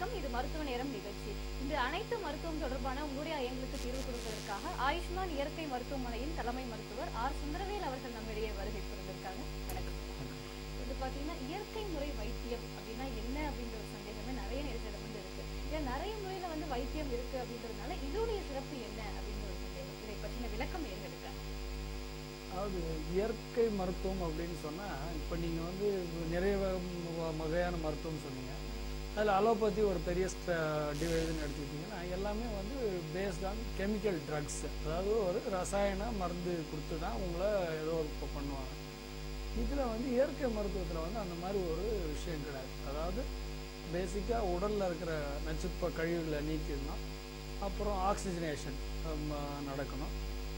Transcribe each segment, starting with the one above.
வணக்கம் இது மருத்துவ நேரம் நிகழ்ச்சி இந்த அனைத்து மருத்துவம் தொடர்பான உங்களுடைய எங்களுக்கு தீர்வு கொடுப்பதற்காக ஆயுஷ்மான் இயற்கை மருத்துவமனையின் தலைமை மருத்துவர் ஆர் சுந்தரவேல் அவர்கள் நம்மிடையே வருகை புரிந்திருக்காங்க வணக்கம் இது பாத்தீங்கன்னா இயற்கை முறை வைத்தியம் அப்படின்னா என்ன அப்படின்ற ஒரு சந்தேகமே நிறைய நேரத்தில் வந்து இருக்கு ஏன் நிறைய முறையில வந்து வைத்தியம் இருக்கு அப்படின்றதுனால இதோடைய சிறப்பு என்ன அப்படின்ற ஒரு சந்தேகம் இதை பற்றின விளக்கம் ஏற்படுத்த அதாவது இயற்கை மருத்துவம் அப்படின்னு சொன்னால் இப்போ நீங்கள் வந்து நிறைய வ- வ- வகையான மருத்துவம் சொன்னீங்க அதில் அலோபதி ஒரு பெரிய டிவைஸ்னு எடுத்துக்கிட்டிங்கன்னா எல்லாமே வந்து பேஸ்ட் ஆன் கெமிக்கல் ட்ரக்ஸ் அதாவது ஒரு ரசாயன மருந்து கொடுத்து தான் உங்களை ஏதோ ஒரு இப்போ பண்ணுவாங்க இதில் வந்து இயற்கை மருத்துவத்தில் வந்து அந்த மாதிரி ஒரு விஷயம் கிடையாது அதாவது பேசிக்காக உடலில் இருக்கிற நச்சுப்ப கழிவுகளை நீக்கிடணும் அப்புறம் ஆக்சிஜனேஷன் நடக்கணும்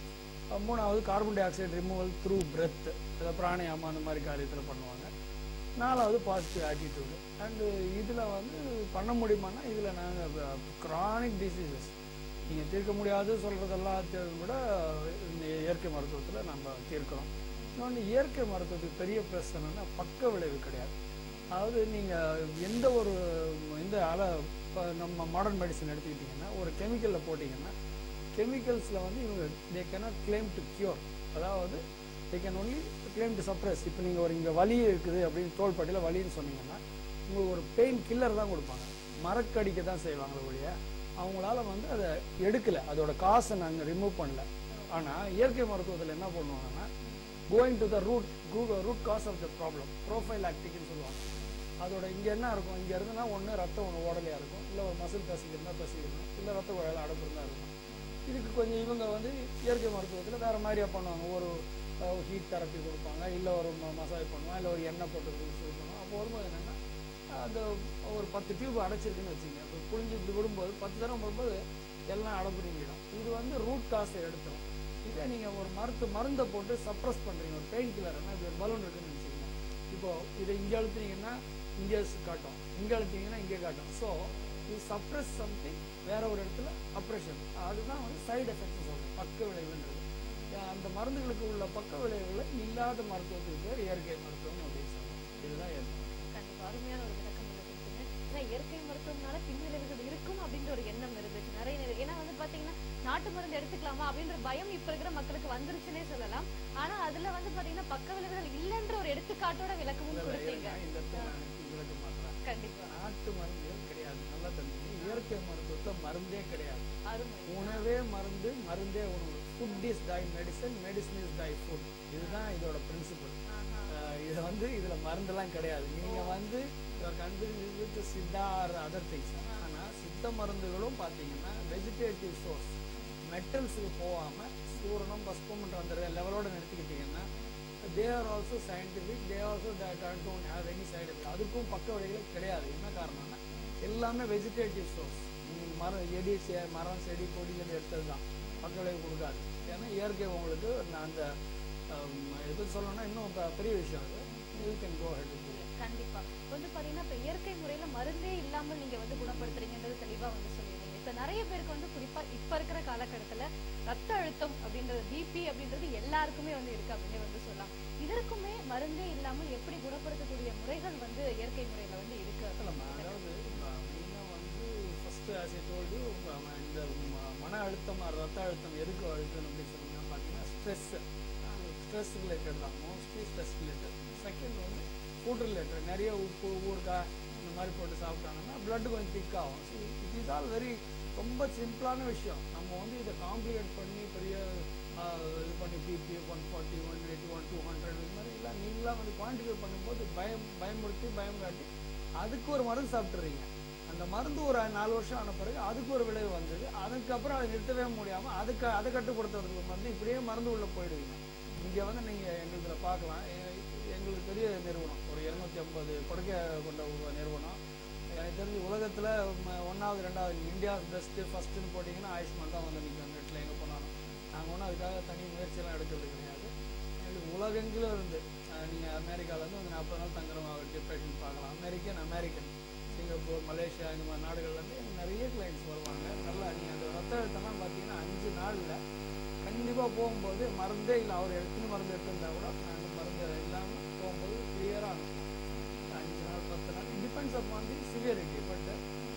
அஹ் மூணாவது carbon dioxide removal through breath இதை பிராணாயாமம் அந்த மாதிரி காரியத்தில் பண்ணுவாங்க நாலாவது பாசிட்டிவ் ஆட்டிடியூடு அண்டு இதில் வந்து பண்ண முடியுமான்னா இதில் நாங்கள் க்ரானிக் டிசீசஸ் நீங்கள் தீர்க்க முடியாது சொல்கிறது எல்லாத்தையும் கூட இந்த இயற்கை மருத்துவத்தில் நம்ம தீர்க்கிறோம் இன்னொன்று இயற்கை மருத்துவத்துக்கு பெரிய பிரச்சனைனா பக்க விளைவு கிடையாது அதாவது நீங்கள் எந்த ஒரு இந்த அல இப்போ நம்ம மாடர்ன் மெடிசன் எடுத்துக்கிட்டிங்கன்னா ஒரு கெமிக்கலில் போட்டிங்கன்னா கெமிக்கல்ஸில் வந்து இவங்க they cannot claim to cure அதாவது they can only claim to suppress இப்போ நீங்கள் ஒரு இங்கே வலி இருக்குது அப்படின்னு தோள்பட்டியில் வலின்னு சொன்னீங்கன்னா உங்களுக்கு ஒரு பெயின் கில்லர் தான் கொடுப்பாங்க மரக்கடிக்க தான் செய்வாங்களே ஒழிய அவங்களால வந்து அதை எடுக்கல அதோட காசை நாங்கள் ரிமூவ் பண்ணல ஆனால் இயற்கை மருத்துவத்தில் என்ன பண்ணுவாங்கன்னா going to the root root cause of the problem ப்ரோஃபைல் ஆக்டிக்னு சொல்லுவாங்க அதோட இங்கே என்ன இருக்கும் இங்கே இருந்ததுன்னா ஒன்று ரத்தம் ஒன்று ஓடலையாக இருக்கும் இல்லை ஒரு மசில் பசிக்கிறதா பசிக்கணும் இல்லை ரத்த குழாயில் அடப்பு இருந்தால் இருக்கும் இதுக்கு கொஞ்சம் இவங்க வந்து இயற்கை மருத்துவத்தில் வேறு மாதிரியா பண்ணுவாங்க ஒரு ஹீட் தெரப்பி கொடுப்பாங்க இல்லை ஒரு மசாஜ் பண்ணுவாங்க இல்லை ஒரு எண்ணெய் போட்டு கொடுப்பாங்க அப்போ வரும்போது என்னென்னா அந்த ஒரு பத்து டியூப் அடைச்சிருக்குன்னு வச்சுங்க இப்போ புழிஞ்சு இப்படி விடும்போது பத்து தடவை வரும்போது எல்லாம் அடப்பிடிங்கிடும் இது வந்து ரூட் காசை எடுத்துரும் இதே நீங்கள் ஒரு மருத்து மருந்தை போட்டு சப்ரஸ் பண்ணுறீங்க ஒரு பெயின் கில்லர்னா இது ஒரு பலூன் இருக்குன்னு வச்சுக்கோங்க இப்போ இதை இங்கே அழுத்துனீங்கன்னா இங்கே காட்டும் இங்கே அழுத்தீங்கன்னா இங்கே காட்டும் ஸோ இது சப்ரஸ் சம்திங் வேற ஒரு இடத்துல அப்ரேஷன் அதுதான் வந்து சைடு எஃபெக்ட்ஸ் சொல்றோம் பக்க விளைவுன்றது அஹ் அந்த மருந்துகளுக்கு உள்ள பக்க விளைவுகளை இல்லாத மருத்துவத்துக்கு பேர் இயற்கை மருத்துவம் அப்படின்னு சொல்லுவோம் இதுதான் இயற்கை கண்டிப்பா அருமையான ஒரு விளக்கம் வந்து கொடுத்தீங்க ஏன்னா இயற்கை மருத்துவம்னால பின்விளைவுகள் இருக்கும் அப்படின்ற ஒரு எண்ணம் இருந்துச்சு நிறைய நேரம் ஏன்னா வந்து பாத்தீங்கன்னா நாட்டு மருந்து எடுத்துக்கலாமா அப்படின்ற பயம் இப்ப இருக்கிற மக்களுக்கு வந்துருச்சுன்னே சொல்லலாம் ஆனா அதுல வந்து பாத்தீங்கன்னா பக்க விளைவுகள் இல்லைன்ற ஒரு எடுத்துக்காட்டோட விளக்கமும் இல்ல, கொடுத்தீங்க இல்ல, இந்த இடத்துல நான் எனக்கு விளக்க மாட்டேன் கண்டிப்பா நாட்டு மருந்துகள் கிடையாது நல்லா தெரிஞ்சு இயற்கை மருத்துவத்துல மருந்தே கிடையாது அருமை உணவே மருந்து மருந்தே உணவு food is thy medicine medicine is thy food இதுதான் இதோட பிரின்சிபல் ஆஹா. இது வந்து இதுல மருந்தெல்லாம் கிடையாது நீங்க வந்து continue Siddha or other things ஆனா சித்த மருந்துகளும் பாத்தீங்கன்னா வெஜிடேட்டிவ் சோர்ஸ் மெட்டல்ஸுக்கு போகாம சூரணம் பஸ்பம்ன்ற அந்த லெவலோட நிறுத்திக்கிட்டீங்கன்னா they are also scientific they also don't have any side effect அதுக்கும் பக்க விளைவுகள் கிடையாது என்ன காரணம்னா எல்லாமே வெஜிடேட்டிவ் சோர்ஸ் நீங்கள் மரம் செடி செ- மரம் செடி கொடிகள் எடுத்தது தான் பக்க விளைவு கொடுக்காது ஏன்னா இயற்கை உங்களுக்கு நான் அந்த ஹம், எது சொல்லணும்னா இன்னும் பெ- பெரிய விஷயம் அது யூ கேன் கோ ஹெட் கண்டிப்பா வந்து பாத்தீங்கன்னா இப்ப இயற்கை முறையில மருந்தே இல்லாமல் நீங்க வந்து குணப்படுத்துறீங்கன்றது தெளிவா வந்து சொல்லிடுறீங்க இப்ப நிறைய பேருக்கு வந்து குறிப்பா இப்ப இருக்கிற காலகட்டத்துல ரத்த அழுத்தம் அப்படின்றது பிபி அப்படின்றது எல்லாருக்குமே வந்து இருக்கு அப்படின்னு வந்து சொல்லலாம் இதற்குமே மருந்தே இல்லாமல் எப்படி குணப்படுத்தக்கூடிய முறைகள் வந்து இயற்கை முறையில வந்து இருக்கு இல்லைம்மா அதாவது மெயினாக வந்து ஃபஸ்ட்டு ஆஸ் ஐ டோல்டு இந்த ம- மன அழுத்தம் or ரத்த அழுத்தம் எதுக்கு அழுத்தம் அப்படின்னு சொன்னீங்கன்னா பார்த்தீங்கன்னா ஸ்ட்ரெஸ்ஸு ஸ்ட்ரெஸ் ரிலேட்டட் தான் மோஸ்ட்லி ஸ்ட்ரெஸ் ரிலேட்டட் செகண்ட் வந்து ஃபுட் ரிலேட்டட் நிறைய உப்பு ஊறுகாய் இந்த மாதிரி போட்டு சாப்பிட்டாங்கன்னா blood கொஞ்சம் திக் ஆகும் இட் இஸ் ஆல் வெரி ரொம்ப சிம்பிளான விஷயம் நம்ம வந்து இதை காம்ப்ளிகேட் பண்ணி பெரிய ஆஹ், இது பண்ணி BP one forty one eighty one two hundred இது மாதிரி எல்லாம் நீங்களாம் வந்து குவான்டிஃபை பண்ணும்போது பயம் பயமுறுத்தி பயம் காட்டி அதுக்கு ஒரு மருந்து சாப்பிட்றீங்க அந்த மருந்து ஒரு நாலு வருஷம் ஆன பிறகு அதுக்கு ஒரு விளைவு வந்தது அதுக்கப்புறம் அதை நிறுத்தவே முடியாமல் அதுக்கு அதை கட்டுப்படுத்துறதுக்கு மருந்து இப்படியே மருந்து உள்ள போயிடுவீங்க இங்கே வந்து நீங்கள் எங்களுதுல பார்க்கலாம் எ- எங்களுக்கு பெரிய நிறுவனம் ஒரு இரநூத்தி ஐம்பது கொடுக்க கொண்ட ஒரு நிறுவனம் எனக்கு தெரிஞ்சு உலகத்தில் ஒன்றாவது ரெண்டாவது இந்தியாஸ் பெஸ்ட்டு ஃபஸ்ட்டுன்னு போட்டிங்கன்னா ஆயுஷ்மான் தான் வந்து நிற்கும் நெட்டில் எங்கே போனாலும் நாங்கள் ஒன்றும் அதுக்காக தனி முயற்சியெல்லாம் எடுக்கிறது கிடையாது எங்களுக்கு உலகெங்கிலும் இருந்து நீங்கள் அமெரிக்காவிலேருந்து வந்து நாற்பது நாள் தங்குறவங்க டிப்ரெஷன் பார்க்கலாம் அமெரிக்கன் அமெரிக்கன் சிங்கப்பூர் மலேசியா இந்த மாதிரி நாடுகள்லேருந்து எனக்கு நிறைய கிளைண்ட்ஸ் வருவாங்க நல்லா நீங்கள் அந்த ரத்த அழுத்தம்லாம் பார்த்தீங்கன்னா அஞ்சு நாளில் கண்டிப்பாக போகும்போது மருந்தே இல்லை அவர் எடுத்துன்னு மருந்து எடுத்திருந்தா கூட நாங்கள் மருந்து இல்லாமல் போகும்போது கிளியராக இருக்கும் அஞ்சு நாள் பத்து நாள் depends upon the severity but கண்டிப்பாக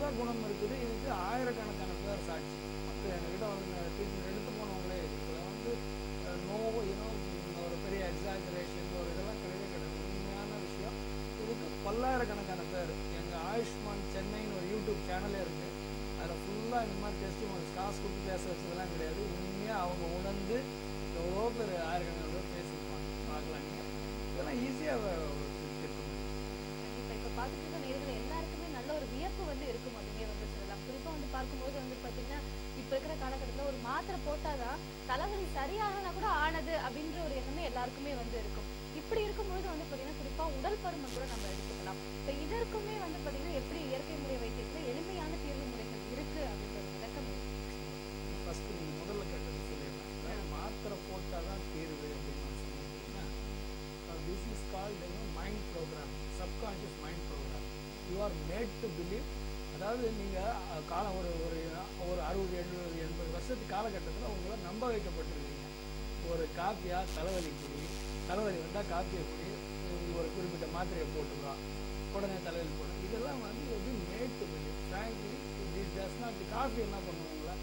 அற்புத குணம் இருக்குது இதுக்கு ஆயிரக்கணக்கான பேர் சாட்சி மக்கள் எங்ககிட்ட வந்து ட்ரீட்மெண்ட் எடுத்து போனவங்களே இதில் வந்து நோ யூனோ ஒரு பெரிய எக்ஸாஜரேஷன் ஒரு இதெல்லாம் கிடையவே கிடையாது உண்மையான விஷயம் இதுக்கு பல்லாயிரக்கணக்கான பேர் எங்கள் ஆயுஷ்மான் சென்னைன்னு ஒரு யூடியூப் சேனலே இருக்குது அதில் ஃபுல்லாக இந்த மாதிரி டெஸ்ட் காசு கொடுத்து பேச வச்சதெல்லாம் கிடையாது உண்மையாக அவங்க உணர்ந்து எவ்வளோ பேர் ஆயிரக்கணக்கான பேர் பேசியிருப்பாங்க பார்க்கலாம் நீங்கள் இதெல்லாம் ஈஸியாக கேட்க முடியும் கண்டிப்பா இப்ப பார்த்துட்டு இருக்க நேயர்கள் எல்லாருக்குமே நல்ல ஒரு வியப்பு வந்து இருக்கும் அப்படின்னே வந்து சொல்லலாம் குறிப்பா வந்து பார்க்கும்போது வந்து பாத்தீங்கன்னா இப்ப இருக்கிற காலகட்டத்துல ஒரு மாத்திரை போட்டாதான் தலைவலி சரியாகனா கூட ஆனது அப்படின்ற ஒரு எண்ணமே எல்லாருக்குமே வந்து இருக்கும் இப்படி இருக்கும்பொழுது வந்து பாத்தீங்கன்னா குறிப்பா உடல் பருமன் கூட நம்ம எடுத்துக்கலாம் இப்ப இதற்குமே வந்து பாத்தீங்கன்னா எப்படி இயற்கை முறை வைத்தியத்துல எளிமையான தீர்வு முறைகள் இருக்கு அப்படின்ற ஒரு விளக்கம் இருக்கு. ஃபஸ்ட்டு நீங்கள் முதல்ல கேட்டது சொல்லிடுறேன் அதாவது மாத்திரை போட்டால் தான் தீர்வு அப்படின்னு நான் சொன்னீங்கன்னா this is called mind program subconscious mind program you are made to believe அதாவது நீங்கள் காலம் ஒரு ஒரு ஒரு அறுபது எழுபது எண்பது வருஷத்து காலகட்டத்தில் உங்களை நம்ப வைக்கப்பட்டிருக்கீங்க ஒரு காப்பியா தலைவலி குடி தலைவலி வந்தால் காப்பியை குடி ஒரு குறிப்பிட்ட மாத்திரையை போட்டுக்கலாம் உடனே தலைவலி போடும் இதெல்லாம் வந்து எது made to believe frankly this does not coffee என்ன பண்ணுவாங்களா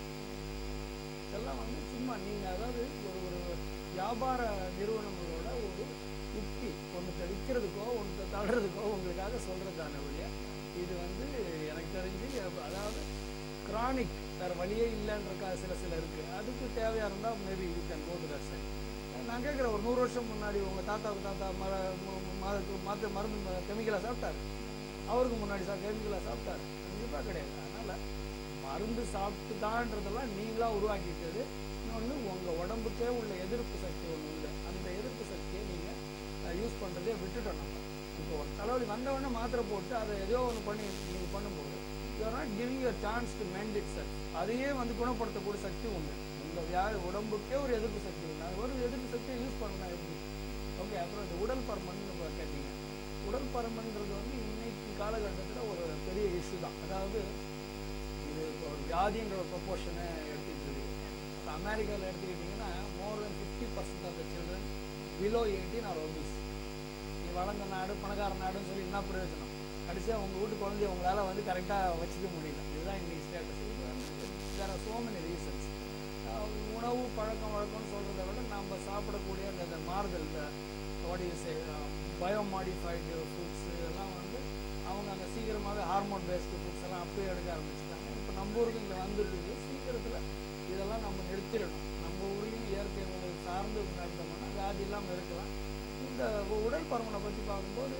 இதெல்லாம் வந்து சும்மா நீங்கள் அதாவது ஒரு ஒரு வியாபார நிறுவனங்களோட ஒரு யுக்தி ஒன்று விற்கிறதுக்கோ ஒன்று தள்ளுறதுக்கோ உங்களுக்காக சொல்கிறதான வழியா இது வந்து எனக்கு தெரிஞ்சு அதாவது கிரானிக் வேறு வழியே இல்லைன்றக்கா சில சில இருக்குது அதுக்கு தேவையாக இருந்தால் maybe you can go to that side நான் கேட்குறேன் ஒரு நூறு வருஷம் முன்னாடி உங்கள் தாத்தாவுக்கு தாத்தா மர மாதத்துக்கு மாற்ற மருந்து கெமிக்கலாக சாப்பிட்டாரு அவருக்கு முன்னாடி சா கெமிக்கலாக சாப்பிட்டாரு கண்டிப்பாக கிடையாது அதனால் மருந்து சாப்பிட்டு தான்றதெல்லாம் நீங்களாக உருவாக்கிட்டது இன்னொன்று உங்கள் உடம்புக்கே உள்ள எதிர்ப்பு சக்தி ஒன்று உண்டு அந்த எதிர்ப்பு சக்தியை நீங்கள் யூஸ் பண்ணுறதே விட்டுட்டோம் நம்ம இப்போ ஒரு தலைவலி வந்த உடனே மாத்திரை போட்டு அதை ஏதோ ஒன்று பண்ணி நீங்கள் பண்ணும்போது you're not giving your chance to mend itself அதையே வந்து குணப்படுத்தக்கூடிய சக்தி உண்டு உங்கள் வியா உடம்புக்கே ஒரு எதிர்ப்பு சக்தி உண்டு அது ஒரு எதிர்ப்பு சக்தியை யூஸ் பண்ணலாம் எப்படி ஓகே அப்புறம் இந்த உடல் பருமன் கேட்டீங்க உடல் பருமன்றது வந்து இன்னைக்கு காலகட்டத்தில் ஒரு பெரிய இஷ்யூ தான் அதாவது இது இப்போ ஒரு வியாதின்ற ஒரு ப்ரொப்போர்ஷனை எடுத்துக்கிட்டு இருக்கு இப்போ அமெரிக்காவில் எடுத்துக்கிட்டிங்கன்னா more than fifty percent of the children below eighteen are obese நீ வளர்ந்த நாடு பணக்கார நாடுன்னு சொல்லி என்ன பிரயோஜனம் கடைசியாக உங்கள் வீட்டு குழந்தைய உங்களால் வந்து கரெக்டாக வச்சுக்க முடியல இதுதான் இன்னைக்கு ஸ்டேட்டஸ் இது வந்து வேற சோ மெனி ரீசன்ஸ் உணவு பழக்கம் வழக்கம்னு சொல்கிறத விட நம்ம சாப்பிடக்கூடிய அந்த அந்த மாறுதல் இந்த வாடி பயோ மாடிஃபைடு ஃபுட்ஸ் இதெல்லாம் வந்து அவங்க அந்த சீக்கிரமாகவே ஹார்மோன் பேஸ்டு ஃபுட்ஸ் எல்லாம் அப்படியே எடுக்க ஆரம்பிச்சிட்டாங்க இப்போ நம்ம ஊருக்கு இங்கே வந்துருக்கு சீக்கிரத்தில் இதெல்லாம் நம்ம நிறுத்திடணும் நம்ம ஊர்லேயும் இயற்கை முறை சார்ந்து நடந்தோம்னா வியாதி இல்லாமல் இருக்கலாம் இந்த உடல் பருமனை பற்றி பார்க்கும்போது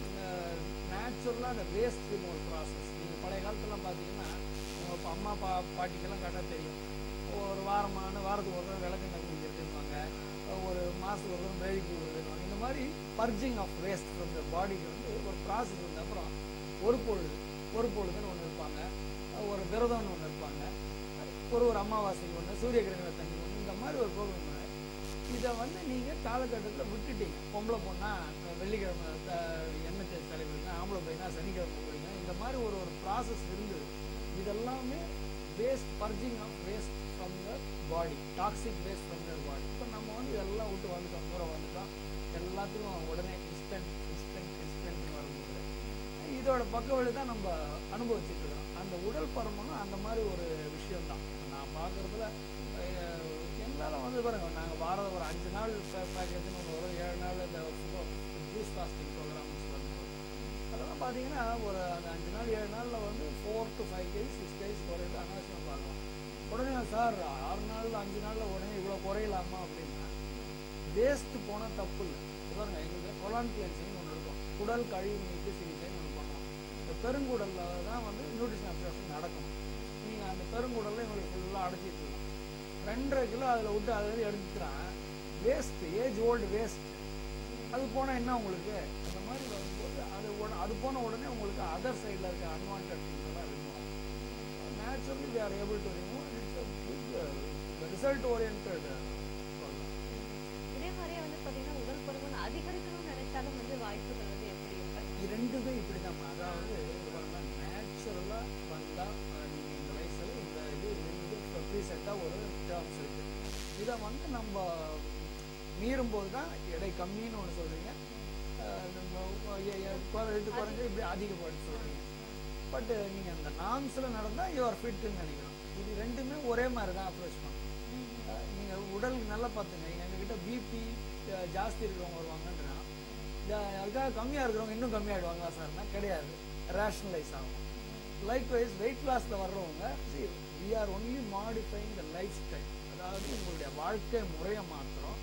நேச்சுரலாக அந்த வேஸ்ட் ரிமூவல் ப்ராசஸ் நீங்கள் பழைய காலத்துலாம் பார்த்தீங்கன்னா உங்க இப்போ அம்மா பா பாட்டிக்கெல்லாம் கரெக்டாக தெரியும் ஒரு வாரமான வாரத்துக்கு ஒரு தடவை விளக்கெண்ணெய் குடிக்கிறதுவாங்க ஒரு மாதத்துக்கு ஒரு தடவை வேலைக்கு விடுவாங்க இந்த மாதிரி purging of waste from the பாடிக்கு வந்து ஒரு ப்ராசஸ் வந்து அப்புறம் ஒரு பொழுது ஒரு பொழுதுன்னு ஒன்று இருப்பாங்க ஒரு விரதம்னு ஒன்று இருப்பாங்க ஒரு ஒரு அமாவாசைக்கு ஒன்று சூரிய கிரகண தண்ணி ஒன்று இந்த மாதிரி ஒரு ப்ரோக்ராம் இதை வந்து நீங்கள் காலகட்டத்தில் விட்டுட்டீங்க பொம்பளை பொண்ணால் வெள்ளிக்கிழமை த- எண்ணெய் தேய்ச்சி தலைவலிங்க ஆம்பளை பையனா சனிக்கிழமை போடுவீங்க இந்த மாதிரி ஒரு ஒரு ப்ராசஸ் இருந்தது இதெல்லாமே waste purging of waste from the body toxic waste from your body இப்போ நம்ம வந்து இதெல்லாம் விட்டு வந்துட்டோம் தூரம் வந்துட்டோம் எல்லாத்துக்கும் உடனே இன்ஸ்டன்ட் இன்ஸ்டன்ட் இன்ஸ்டன்ட் வரும்போது இதோட பக்க விளைவு தான் நம்ம அனுபவிச்சுட்டு இருக்கிறோம் அந்த உடல் பருமனும் அந்த மாதிரி ஒரு விஷயம் தான் நான் பார்க்குறதுல எங்களால் வந்து பாருங்க நாங்கள் வாரம் ஒரு அஞ்சு நாள் பேக்கேஜ்னு ஒன்று வரும் ஏழு நாள் இந்த ஜூஸ் ஃபாஸ்டிங் ப்ரோக்ராம்ஸ் வரும்போது அதெல்லாம் பார்த்தீங்கன்னா ஒரு அந்த அஞ்சு நாள் ஏழு நாளில் வந்து four to five KG six KG குறையுது அனாவசியம் பார்க்கலாம் உடனே சார் ஆறு நாள் அஞ்சு நாளில் உடனே இவ்வளோ குறையலாமா அப்படின்னா வேஸ்ட் போனால் தப்பு இல்லை பாருங்க எங்களுக்கு கொலான்டியன்ஸ்னு ஒன்று இருக்கும் குடல் கழிவு நீக்கு சிகிச்சைன்னு ஒன்று பண்ணுவோம் இந்த பெருங்குடலில் தான் வந்து நியூட்ரிஷன் அப்சர்வேஷன் நடக்கணும் நீங்கள் அந்த பெருங்குடலில் எங்களுக்கு ஃபுல்லாக அடைச்சிட்டு இருக்கணும் ரெண்டரை கிலோ அதில் விட்டு அதில் எடுத்துக்கிறான் வேஸ்ட் ஏஜ் ஓல்டு வேஸ்ட் அது போனால் என்ன உங்களுக்கு அந்த மாதிரி வரும்போது அது உட அது போன உடனே உங்களுக்கு அதர் சைடில் இருக்க அன்வான்ட் திங்ஸ்லாம் ரிமூவ் ஆகும் naturally we are able to remove it's good result oriented சொல்லலாம் இதே மாதிரியே வந்து பாத்தீங்கன்னா உடல் பருமன் அதிகரிக்கணும்னு நினைச்சாலும் வந்து வாய்ப்புகள் வந்து எப்படி இருக்கு இரண்டுமே இப்படி தான் அதாவது நேச்சுரலாக வந்தால் நீங்கள் இந்த வயசில் இந்த இது ரெண்டு ப்ரீசெட்டாக ஒரு டேர்ம்ஸ் இருக்குது இதை வந்து நம்ம மீறும்போது தான் எடை கம்மின்னு ஒன்று சொல்கிறீங்க இது குறைஞ்சு இப்படி அதிகப்படுத்தி சொல்கிறீங்க பட் நீங்கள் அந்த நாம்ஸில் நடந்தால் யூ ஆர் ஃபிட்னு நினைக்கிறோம் இது ரெண்டுமே ஒரே மாதிரி தான் அப்ரோச் பண்ணணும் நீங்கள் உடல் நல்லா பார்த்துங்க எங்ககிட்ட பிபி ஜாஸ்தி இருக்கிறவங்க வருவாங்கன்றா அதுக்காக கம்மியாக இருக்கிறவங்க இன்னும் கம்மியாயிடுவாங்களா சார்னா கிடையாது ரேஷனலைஸ் ஆகும் லைக்வைஸ் வெயிட் லாஸில் வர்றவங்க see we are only modifying the lifestyle அதாவது உங்களுடைய வாழ்க்கை முறையை மாத்திரம்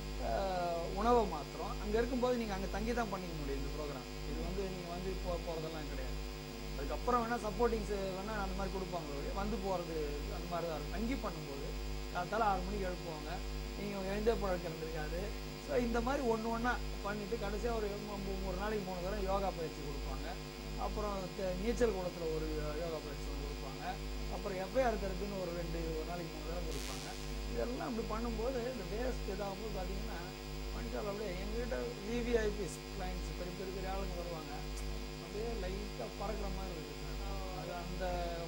ஆஹ், உணவை மாத்திரம் அங்கே இருக்கும்போது நீங்கள் அங்கே தங்கி தான் பண்ணிக்க முடியும் இந்த ப்ரோக்ராம் இது வந்து நீங்கள் வந்து போ போகிறதெல்லாம் கிடையாது அதுக்கப்புறம் வேணால் சப்போர்ட்டிங்ஸ் வேணால் அந்த மாதிரி கொடுப்பாங்க ஒழிய வந்து போகிறது அந்த மாதிரி தான் இருக்கும் தங்கி பண்ணும்போது காத்தால ஆறு மணிக்கு எழுப்புவாங்க நீங்கள் எழுந்தே பழக்கம் இருக்காது ஸோ இந்த மாதிரி ஒன்று ஒன்றா பண்ணிவிட்டு கடைசியாக ஒரு மூ- மூ- ஒரு நாளைக்கு மூணு தடவை யோகா பயிற்சி கொடுப்பாங்க அப்புறம் தெ- நீச்சல் குளத்தில் ஒரு யோகா பயிற்சி ஒன்று கொடுப்பாங்க அப்புறம் எஃப்ஐஆர் தரப்புன்னு ஒரு ரெண்டு ஒரு நாளைக்கு மூணு தடவை கொடுப்பாங்க இதெல்லாம் அப்படி பண்ணும்போது இந்த வேஸ்ட் இதாகும்போது பார்த்தீங்கன்னா மனுஷால் அப்படியே எங்ககிட்ட விவிஐபிஸ் கிளைண்ட்ஸ் பெரிய பெரிய பெரிய ஆளுங்க வருவாங்க அப்படியே லைட்டாக பறக்கிற மாதிரி இருக்குது அது அந்த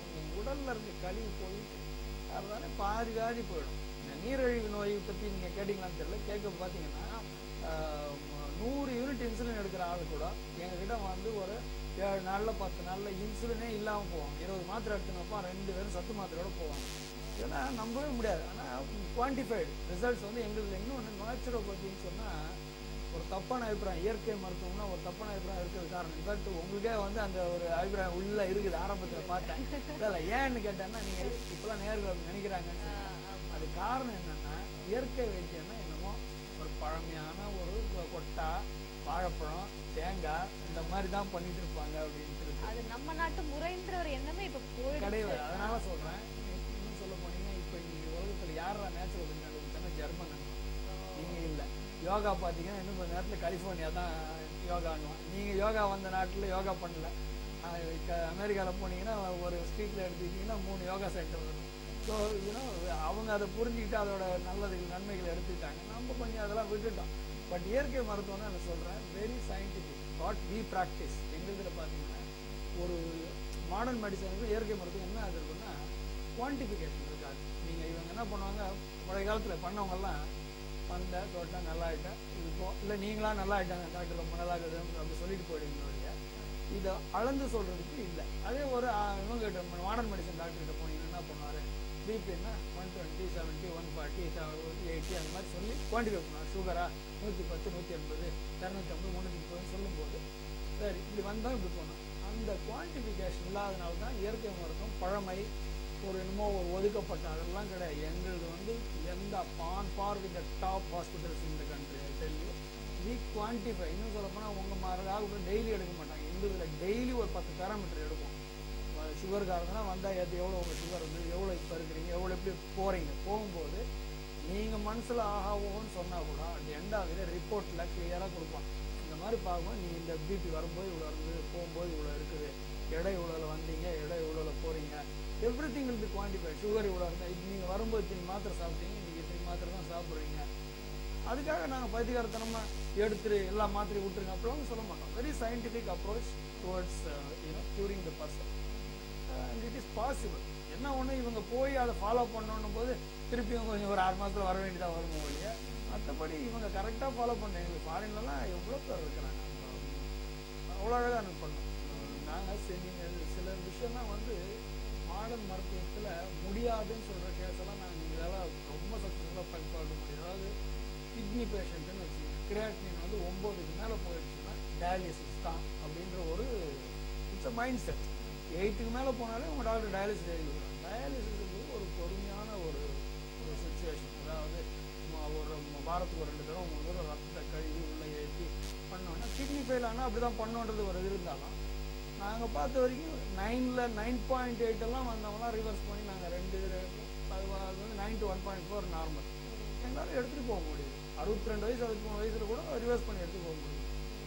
உடல்ல இருக்க கழிவு போயிட்டு அதுதானே பாதி பாதி போயிடும் இந்த நீரிழிவு நோய் பற்றி நீங்கள் கேட்டிங்களான்னு தெரியல கேட்க பார்த்தீங்கன்னா ஆஹ், நூறு யூனிட் இன்சுலின் எடுக்கிற ஆள் கூட எங்ககிட்ட வந்து ஒரு ஏழு நாளில் பத்து நாளில் இன்சுலினே இல்லாமல் போவாங்க இருபது மாத்திரை எடுத்துனப்போ ரெண்டு பேரும் சத்து மாத்திரையோட போவாங்க இதெல்லாம் நம்பவே முடியாது ஆனால் குவான்டிஃபைடு ரிசல்ட்ஸ் வந்து எங்களுக்கு இன்னொன்று நேச்சுரோபதின்னு சொன்னால் ஒரு தப்பான அபிப்பிராயம் இயற்கை மருத்துவம்னா ஒரு தப்பான அபிப்பிராயம் இருக்கிறது காரணம் இன்ஃபேக்ட் உங்களுக்கே வந்து அந்த ஒரு அபிப்பிராயம் உள்ள இருக்குது ஆரம்பத்தில் பார்த்தேன் இல்லை ஏன்னு கேட்டேன்னா நீங்கள் இப்போலாம் நேர்கள் நினைக்கிறாங்கன்னு சொன்னா, அது காரணம் என்னன்னா இயற்கை வைத்தியம்னா என்னமோ ஒரு பழமையான ஒரு கொ- கொட்டா வாழைப்பழம் தேங்காய் இந்த மாதிரி தான் பண்ணிட்டு இருப்பாங்க அப்படின்ட்டு இருக்கு அது நம்ம நாட்டு முறைன்ற ஒரு எண்ணமே இப்ப போயிடுச்சு கிடையாது அதனால சொல்றேன் இன்னும் சொல்ல போனீங்கன்னா இப்போ இந்த உலகத்துல யாரா நேச்சுரல் கண்டுபிடிச்சாலும் ஜெர்மன் நீங்க இல்ல யோகா பார்த்தீங்கன்னா இன்னும் கொஞ்ச நேரத்துல கலிஃபோர்னியா தான் யோகான்னுவான் நீங்க யோகா வந்த நாட்டுல யோகா பண்ணல ஆஹ் க- அமெரிக்கால போனீங்கன்னா ஒரு ஸ்ட்ரீட்ல எடுத்துக்கிட்டீங்கன்னா மூணு யோகா சென்டர் வரும் ஸோ யூனோ அவங்க அதை புரிஞ்சுக்கிட்டு அதோட நல்லதுகள் நன்மைகளை எடுத்துக்கிட்டாங்க நம்ம கொஞ்சம் அதெல்லாம் விட்டுட்டோம் பட் இயற்கை மருத்துவம்னு நான் சொல்றேன் very scientific what we practise எங்களுதுல பார்த்தீங்கன்னா ஒரு மாடர்ன் மெடிசனுக்கு இயற்கை மருத்துவம் என்ன அது இருக்குன்னா குவான்டிஃபிகேஷன் இருக்காது நீங்கள் இவங்க என்ன பண்ணுவாங்க பழைய காலத்தில் பண்ணவங்கெல்லாம் வந்த தொட்டா நல்லா ஆயிட்டா இது போ இல்லை நீங்களா நல்லா ஆயிட்டாங்க டாக்டர் ரொம்ப நல்லா இருக்குது அப்படி சொல்லிட்டு போயிடுவீங்க ஒழிய இதை அளந்து சொல்றதுக்கு இல்லை அதே ஒரு ஆ, இவங்க கிட்ட மாடர்ன் மெடிசன் டாக்டர் கிட்ட போனீங்கன்னா என்ன பண்ணுவாரு பிபின்னா one twenty seventy one forty eighty அந்த மாதிரி சொல்லி குவான்டிஃபை பண்ணுவார் சுகரா நூற்றி பத்து நூற்றி எண்பது இரநூத்தி ஐம்பது முந்நூற்றி முப்பதுன்னு சொல்லும்போது சரி இப்படி வந்தால் இப்படி போகணும் அந்த குவான்டிஃபிகேஷன் இல்லாதனால தான் இயற்கை மருத்துவம் பழமை ஒரு என்னமோ ஒரு ஒதுக்கப்பட்ட அதெல்லாம் கிடையாது எங்களுது வந்து எந்த on par with top hospitals இந்த கண்ட்ரி டெல்லி வி குவான்டிஃபை இன்னும் சொல்ல போனால் உங்கள் மாதிரி டெய்லி எடுக்க மாட்டாங்க எங்களுதில் டெய்லி ஒரு பத்து பேராமீட்டர் எடுப்போம் சுகர்காரங்கன்னா வந்தால் எது எவ்வளோ உங்கள் சுகர் வந்து எவ்வளோ இப்போ இருக்கிறீங்க எவ்வளோ எப்படி போகிறீங்க போகும்போது நீங்கள் மனசில் ஆஹா ஓஹோன்னு சொன்னால் கூட அந்த எண்ட் ஆகுது ரிப்போர்ட்டில் கிளியராக கொடுப்பான் இந்த மாதிரி பார்க்கும்போது நீ இந்த பிபி வரும்போது இவ்வளோ இருந்தது போகும்போது இவ்வளோ இருக்குது எடை இவ்வளோவில் வந்தீங்க எடை இவ்வளோவில் போகிறீங்க everything will be quantify sugar இவ்வளோ இருந்தால் இது நீங்கள் வரும்போது இத்தனை மாத்திரை சாப்பிட்டீங்க நீங்கள் இத்தனை மாத்திரை தான் சாப்பிட்றீங்க அதுக்காக நாங்கள் பைத்தியகாரத்தனமா எடுத்துரு எல்லா மாத்திரையும் விட்டுருங்க அப்படிலாம் சொல்ல மாட்டோம் very scientific approach towards you know curing the person and it is possible என்ன ஒன்று இவங்க போய் அதை ஃபாலோ பண்ணணும் போது திருப்பியும் கொஞ்சம் ஒரு ஆறு மாதத்தில் வர வேண்டியதாக வரும் ஒழிய மற்றபடி இவங்க கரெக்டாக ஃபாலோ பண்ண எங்களுக்கு ஃபாரின்லலாம் எவ்வளோ பேர் இருக்கிறாங்க அவ்வளோ அழகாக எனக்கு பண்ணோம் நாங்கள் நீங்கள் சில விஷயம்லாம் வந்து மாடர்ன் மருத்துவத்தில் முடியாதுன்னு சொல்கிற கேஸெல்லாம் நாங்கள் இதெல்லாம் ரொம்ப சக்ஸஸ்ஃபுல்லாக பார்க்க முடியும் அதாவது கிட்னி பேஷண்ட்டுன்னு வச்சுக்கோங்க கிரியாட்டினின் வந்து ஒம்போதுக்கு மேலே போயிடுச்சுன்னா டயாலிசிஸ் தான் அப்படின்ற ஒரு இட்ஸ் அ மைண்ட் செட் எயிட்டுக்கு மேலே போனாலே உங்கள் டாக்டர் டயாலிசிஸ் எழுதி கொடுக்குறாங்க டயாலிசிஸ் ஒரு பொறுமையான ஒரு ஒரு சுச்சுவேஷன் அதாவது ம- ஒரு ம- வாரத்துக்கு ஒரு ரெண்டு தடவை மூணு தடவை ரத்தத்தை கழுவி உள்ளே ஏற்றி பண்ணோன்னா கிட்னி ஃபெயில் ஆனால் அப்படி தான் பண்ணோன்றது ஒரு இது இருந்தாலும் நாங்கள் பார்த்த வரைக்கும் நைனில் நைன் பாயிண்ட் எயிட் எல்லாம் வந்தவங்களாம் ரிவர்ஸ் பண்ணி நாங்கள் ரெண்டு ரெண்டு- அது வ- அது வந்து nine to one point four normal எங்களால் எடுத்துகிட்டு போக முடியுது அறுபத்தி ரெண்டு வயசு அறுபத்தி மூணு வயசில் கூட ரிவர்ஸ் பண்ணி எடுத்துட்டு போக முடியுது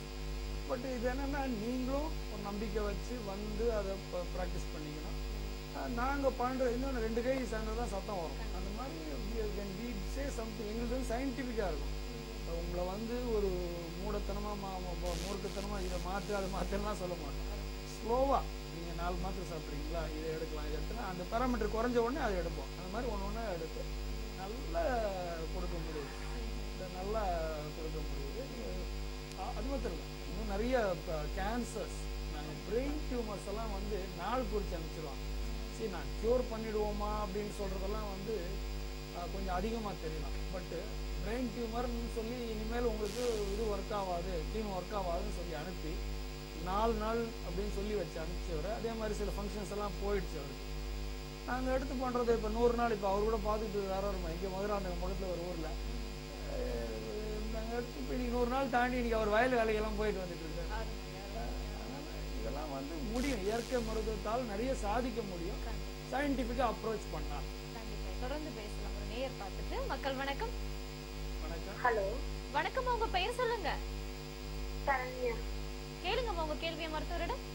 பட் இது என்னன்னா நீங்களும் ஒரு நம்பிக்கை வச்சு வந்து அதை ப்ராக்டிஸ் பண்ணிக்கணும் நாங்கள் பண்ணுற இன்னொன்று ரெண்டு கை சேர்ந்தா தான் சத்தம் வரும் அந்த மாதிரி வென் வி சே சம்திங் எங்களுக்கு வந்து சயின்டிஃபிக்காக இருக்கும் இப்ப உங்களை வந்து ஒரு மூடத்தனமாக மூர்க்கத்தனமாக இதை மாற்று அதை மாற்றலாம் சொல்ல மாட்டோம் ஸ்லோவாக நீங்கள் நாலு மாத்திரை சாப்பிட்றீங்களா இதை எடுக்கலாம் இதை எடுத்துனா அந்த பேராமீட்டர் குறைஞ்ச உடனே அதை எடுப்போம் அந்த மாதிரி ஒன்று ஒன்றா எடுத்து நல்லா கொடுக்க முடியுது இதை நல்லா கொடுக்க முடியுது அ- அது மாத்திரம் இல்லை இன்னும் நிறைய கேன்சர்ஸ் நாங்கள் பிரெயின் டியூமர்ஸ் எல்லாம் வந்து நாள் குறித்து அனுப்பிச்சிடுவாங்க சரி நான் க்யூர் பண்ணிடுவோமா அப்படின்னு சொல்கிறதெல்லாம் வந்து அஹ், கொஞ்சம் அதிகமாக தெரியலாம் பட்டு பிரெயின் டியூமர்னு சொல்லி இனிமேல் உங்களுக்கு இது ஒர்க் ஆகாது டீம் ஒர்க் ஆகாதுன்னு சொல்லி அனுப்பி நாலு நாள் அப்படின்னு சொல்லி வச்சு அனுப்பிச்சவர் அதே மாதிரி சில ஃபங்க்ஷன்ஸ் எல்லாம் போயிடுச்சு அவருக்கு நாங்கள் எடுத்து பண்ணுறது இப்போ நூறு நாள் இப்போ அவர் கூட பார்த்துட்டு வேற வருமா இங்கே மதுராந்தகம் பக்கத்தில் ஒரு ஊரில் நாங்கள் எடுத்து இப்போ இன்னைக்கு நூறு நாள் தாண்டி இன்னைக்கு அவர் வயல் வேலைக்கெல்லாம் போயிட்டு வந்துட்டு இருக்காரு அதனால இதெல்லாம் வந்து முடியும் இயற்கை மருத்துவத்தால் நிறைய சாதிக்க முடியும் சயின்டிஃபிக்காக அப்ரோச் பண்ணலாம் கண்டிப்பா தொடர்ந்து பேசலாம் ஒரு நேயர் பார்த்துட்டு மக்கள் வணக்கம் வணக்கம் ஹலோ வணக்கம்மா உங்க பெயர் சொல்லுங்க சரண்யா கேளுங்கம்மா உங்க கேள்வியை மருத்துவரிடம்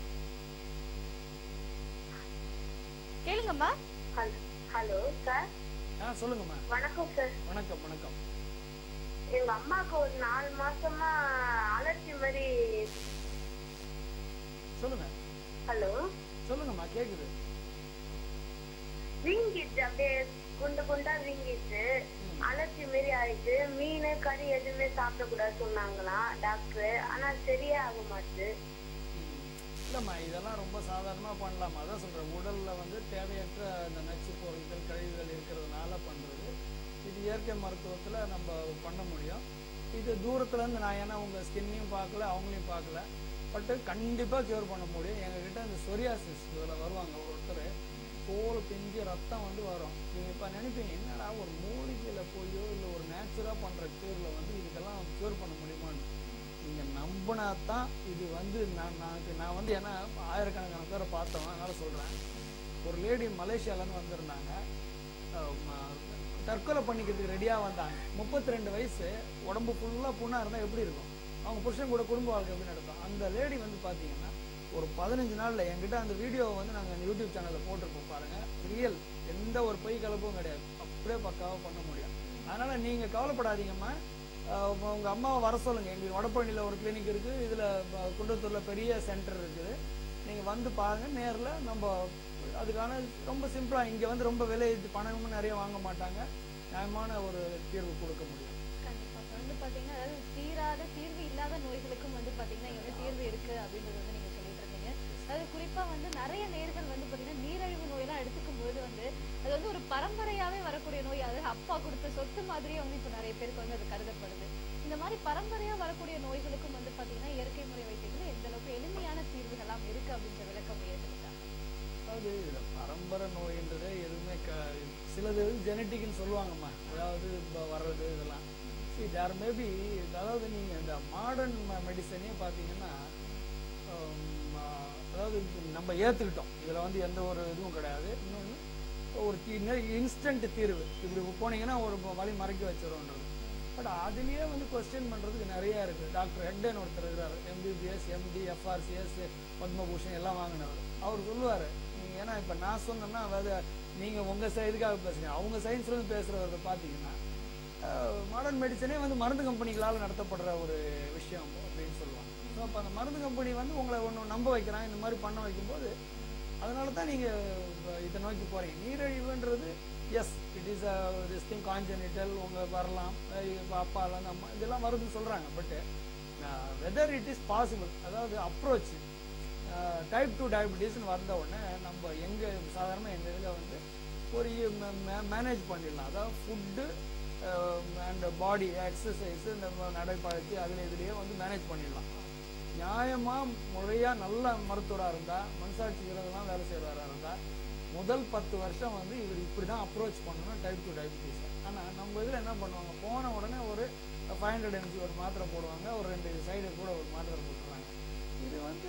கேளுங்கம்மா ஹலோ ஹலோ சார் ஆ சொல்லுங்கம்மா வணக்கம் சார் வணக்கம் வணக்கம் எங்க அம்மாவுக்கு ஒரு நாலு மாசமா அலர்ஜி மாதிரி சொல்லுங்க ஹலோ சொல்லுங்கம்மா கேக்குது வீங்கிடுச்சு அப்படியே குண்டு குண்டா வீங்கிடுச்சு அலர்ஜி மாரி ஆயிடுச்சு மீன் கறி எதுவுமே சாப்பிடக்கூடாது சொன்னாங்களாம் டாக்டர் ஆனா சரியே ஆக மாட்டுது இல்லைம்மா இதெல்லாம் ரொம்ப சாதாரணமாக பண்ணலாம் அதான் சொல்கிறேன் உடலில் வந்து தேவையற்ற இந்த நச்சு பொருட்கள் கழிவுகள் இருக்கிறதுனால பண்ணுறது இது இயற்கை மருத்துவத்தில் நம்ம பண்ண முடியும் இது தூரத்துலேருந்து நான் ஏன்னா உங்கள் ஸ்கின்னையும் பார்க்கல அவங்களையும் பார்க்கல பட்டு கண்டிப்பாக க்யூர் பண்ண முடியும் எங்ககிட்ட இந்த சொரியாசிஸ் இதில் வருவாங்க ஒருத்தர் தோல் பிஞ்சு ரத்தம் வந்து வரும் நீங்கள் இப்போ நினைப்பீங்க என்னடா ஒரு மூலிகையில் போயோ இல்லை ஒரு நேச்சுராக பண்ணுற க்யூரில் வந்து இதுக்கெல்லாம் க்யூர் பண்ண முடியுமான்னு நீங்கள் நம்பினா தான் இது வந்து நான் நான் நான் வந்து ஏன்னா ஆயிரக்கணக்கான பேரை பார்த்தோம் அதனால சொல்கிறேன் ஒரு லேடி மலேசியாலேருந்து வந்திருந்தாங்க அஹ் ம- தற்கொலை பண்ணிக்கிறதுக்கு ரெடியாக வந்தாங்க முப்பத்தி ரெண்டு வயசு உடம்பு ஃபுல்லாக புண்ணாக இருந்தால் எப்படி இருக்கும் அவங்க புருஷன் கூட குடும்ப வாழ்க்கை எப்படி நடக்கும் அந்த லேடி வந்து பார்த்தீங்கன்னா ஒரு பதினஞ்சு நாளில் என்கிட்ட அந்த வீடியோவை வந்து நாங்கள் அந்த யூடியூப் சேனலில் போட்டிருப்போம் பாருங்கள் ரியல் எந்த ஒரு பொய் கலப்பும் கிடையாது அப்படியே பக்காவாக பண்ண முடியும் அதனால் நீங்கள் கவலைப்படாதீங்கம்மா அஹ் உங்க உங்க அம்மாவை வர சொல்லுங்க எங்களுக்கு வடபழனியில் ஒரு கிளினிக் இருக்கு இதுல ப- குன்றத்தூர்ல பெரிய சென்டர் இருக்குது நீங்க வந்து பாருங்க நேர்ல நம்ம அதுக்கான ரொம்ப சிம்பிளா இங்க வந்து ரொம்ப விலை இது பணமும் நிறைய வாங்க மாட்டாங்க நியாயமான ஒரு தீர்வு கொடுக்க முடியும் கண்டிப்பா இப்ப வந்து பாத்தீங்கன்னா அதாவது தீராத தீர்வு இல்லாத நோய்களுக்கும் வந்து பாத்தீங்கன்னா இங்க வந்து தீர்வு இருக்கு அப்படின்றது வந்து நீங்க சொல்லிட்டு இருக்கீங்க அதாவது குறிப்பா வந்து நிறைய நேர்கள் வந்து பாத்தீங்கன்னா நீரிழிவு நோயெல்லாம் எடுத்துக்கும் போது வந்து அது வந்து ஒரு பரம்பரையாவே வரக்கூடிய நோய் அதாவது அப்பா கொடுத்த சொத்து மாதிரியே வந்து இப்ப நிறைய பேருக்கு வந்து அது கருதப்படுது இந்த மாதிரி பரம்பரையா வரக்கூடிய நோய்களுக்கும் வந்து பாத்தீங்கன்னா இயற்கை முறை வைத்தியத்துல எந்த அளவுக்கு எளிமையான தீர்வுகள்லாம் இருக்கு அப்படின்ற விளக்க முயற்சிருக்காங்க அதாவது இதுல பரம்பரை நோயின்றதே எதுவுமே க சிலது ஜெனட்டிக்னு சொல்லுவாங்கம்மா அதாவது இப்ப வர்றது இதெல்லாம் see there may be அதாவது நீங்க இந்த மாடர்ன் மெடிசனே பார்த்தீங்கன்னா ஹம், ஆஹ், அதாவது நம்ம ஏத்துக்கிட்டோம் இதுல வந்து எந்த ஒரு இதுவும் கிடையாது இன்னொன்று ஒரு இன்ஸ்டன்ட் தீர்வு இப்படி போனீங்கன்னா ஒரு வழி மறைக்க வச்சிரும்ன்றது பட் அதுலயே வந்து கொஸ்டின் பண்றதுக்கு நிறைய இருக்கு டாக்டர் ஹெக்டன் ஒருத்தர் இருக்கிறாரு எம்பிபிஎஸ் எம்டி எஃப்ஆர்சிஎஸ் பத்மபூஷன் எல்லாம் வாங்கினவர் அவர் சொல்லுவாரு நீங்க ஏன்னா இப்ப நான் சொன்னேன்னா அதாவது நீங்க உங்க சை- இதுக்காக பேசுறீங்க அவங்க சயின்ஸ்ல இருந்து பேசுறவரை பாத்தீங்கன்னா மாடர்ன் மெடிசனே வந்து மருந்து கம்பெனிகளால் நடத்தப்படுற ஒரு விஷயம் அப்படின்னு சொல்லுவாங்க ஸோ அப்போ அந்த மருந்து கம்பெனி வந்து உங்களை ஒன்று நம்ப வைக்கிறான் இந்த மாதிரி பண்ண வைக்கும்போது அதனால தான் நீங்கள் இதை நோக்கி போகிறீங்க நீரிழிவுன்றது yes it is this thing congenital உங்கள் வரலாம் அஹ் இப்ப அப்பால அந்த அம்மா இதெல்லாம் வருதுன்னு சொல்கிறாங்க but whether it is possible அதாவது அப்ரோச் டைப் டூ டயபிட்டிஸ்னு வந்த உடனே நம்ம எங்கள் சாதாரணமாக எங்கள் இதில் வந்து ஒரு மேனேஜ் பண்ணிடலாம் அதாவது ஃபுட்டு அண்ட் பாடி எக்ஸசைஸ் இந்த ம- நடைப்பழக்கி அதில் இதுலேயே வந்து மேனேஜ் பண்ணிடலாம் நியாயமாக முறையாக நல்ல மருத்துவராக இருந்தால் மனசாட்சி விரதெல்லாம் வேலை செய்கிறவராக இருந்தால் முதல் பத்து வருஷம் வந்து இவர் இப்படி தான் அப்ரோச் பண்ணணும் டைப் டூ டயபிட்டிஸ் ஆனால் நம்ம இதில் என்ன பண்ணுவாங்க போன உடனே ஒரு ஃபைவ் ஹண்ட்ரட் எம்ஜி ஒரு மாத்திரை போடுவாங்க ஒரு ரெண்டு சைடு கூட ஒரு மாத்திரை போட்டுருவாங்க இது வந்து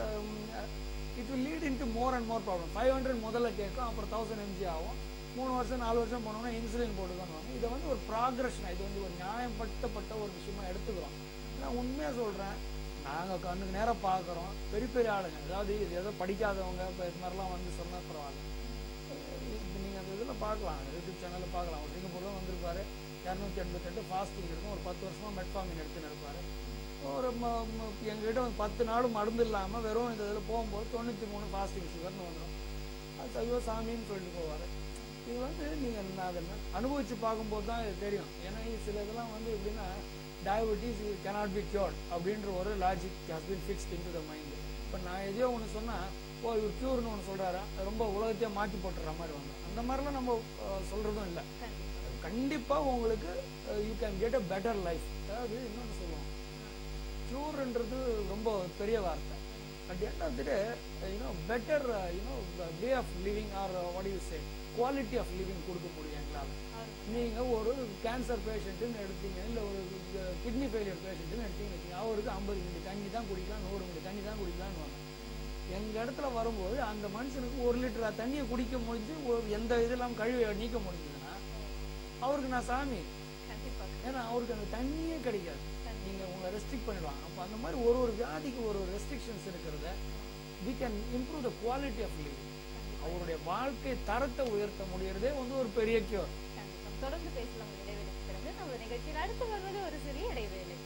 it will lead into more and more problem five hundred முதல்ல கேட்கும் அப்புறம் தௌசண்ட் எம்ஜி ஆகும் மூணு வருஷம் நாலு வருஷம் போனோம்னா இன்சுலின் போட்டுக்கணும் இதை வந்து ஒரு ப்ராக்ரஷன் இது வந்து ஒரு நியாயப்பட்டப்பட்ட ஒரு விஷயமா எடுத்துக்கிறோம் நான் உண்மையாக சொல்கிறேன் நாங்கள் கண்ணுக்கு நேராக பார்க்குறோம் பெரிய பெரிய ஆளுங்க அதாவது இது ஏதோ படிக்காதவங்க இப்போ இது மாதிரிலாம் வந்து சொன்னால் பரவாயில்ல இப்போ நீங்கள் அந்த இதில் பார்க்கலாம் யூடியூப் சேனலில் பார்க்கலாம் ஒரு சிங்கப்பூரில் வந்திருப்பாரு இரநூத்தி எண்பத்தெட்டு ஃபாஸ்டிங் இருக்கும் ஒரு பத்து வருஷமாக மெட்ஃபார்மிங் எடுத்துன்னு இருப்பாரு ஒரு ம- ம- எங்ககிட்ட வந்து பத்து நாள் மருந்து இல்லாமல் வெறும் இந்த இதில் போகும்போது தொண்ணூற்றி மூணு ஃபாஸ்டிங் சுகர்னு வந்துடும் அது ஐயோ சாமின்னு சொல்லிட்டு போவார் இது வந்து நீங்கள் அதை அனுபவித்து பார்க்கும்போது தான் இது தெரியும் ஏன்னா இது சில இதெல்லாம் வந்து எப்படின்னா டயபெட்டிஸ் cannot பி cured அப்படின்ற ஒரு logic has been fixed into the mind இப்போ நான் எதையோ ஒன்று சொன்னால் ஓ இவர் க்யூர்னு ஒன்று சொல்கிறாரு ரொம்ப உலகத்தையே மாற்றி போட்டுற மாதிரி வந்து அந்த மாதிரிலாம் நம்ம அஹ், சொல்றதும் இல்லை கண்டிப்பா கண்டிப்பாக உங்களுக்கு you can get a better life அதாவது இன்னொன்று சொல்லுவோம் க்யூர்ன்றது ரொம்ப பெரிய வார்த்தை at end of the day you know better you know way of living or what you say quality of living கொடுக்க முடியும் எங்களால் நீங்கள் ஒரு கேன்சர் பேஷண்ட்டுன்னு எடுத்தீங்க இல்லை ஒரு கிட்னி ஃபெயிலியர் பேஷண்ட்டுன்னு எடுத்தீங்கன்னு வச்சுங்க அவருக்கு ஐம்பது மில்லி தண்ணி தான் குடிக்கலாம் நூறு மில்லி தண்ணி தான் குடிக்கலாம்னு வாங்க எங்கள் இடத்துல வரும்போது அந்த மனுஷனுக்கு ஒரு லிட்டர் தண்ணியை குடிக்க முடிஞ்சு ஒரு- எந்த இது இல்லாமல் கழிவை நீக்க முடிஞ்சதுன்னா அவருக்கு நான் சாமி கண்டிப்பா ஏன்னா அவருக்கு அந்த தண்ணியே கிடைக்காது நீங்கள் உங்களை ரெஸ்ட்ரிக்ட் பண்ணிடுவாங்க அப்போ அந்த மாதிரி ஒரு ஒரு வியாதிக்கு ஒரு ஒரு ரெஸ்ட்ரிக்ஷன்ஸ் இருக்கிறத we can improve the quality of living அவருடைய வாழ்க்கை தரத்தை உயர்த்த முடியறதே வந்து ஒரு பெரிய கியூர் கண்டிப்பா தொடர்ந்து பேசலாம் ஒரு இடைவேளைக்கு பிறகு நம்ம நிகழ்ச்சியில் அடுத்து வருவது ஒரு சிறிய இடைவேளை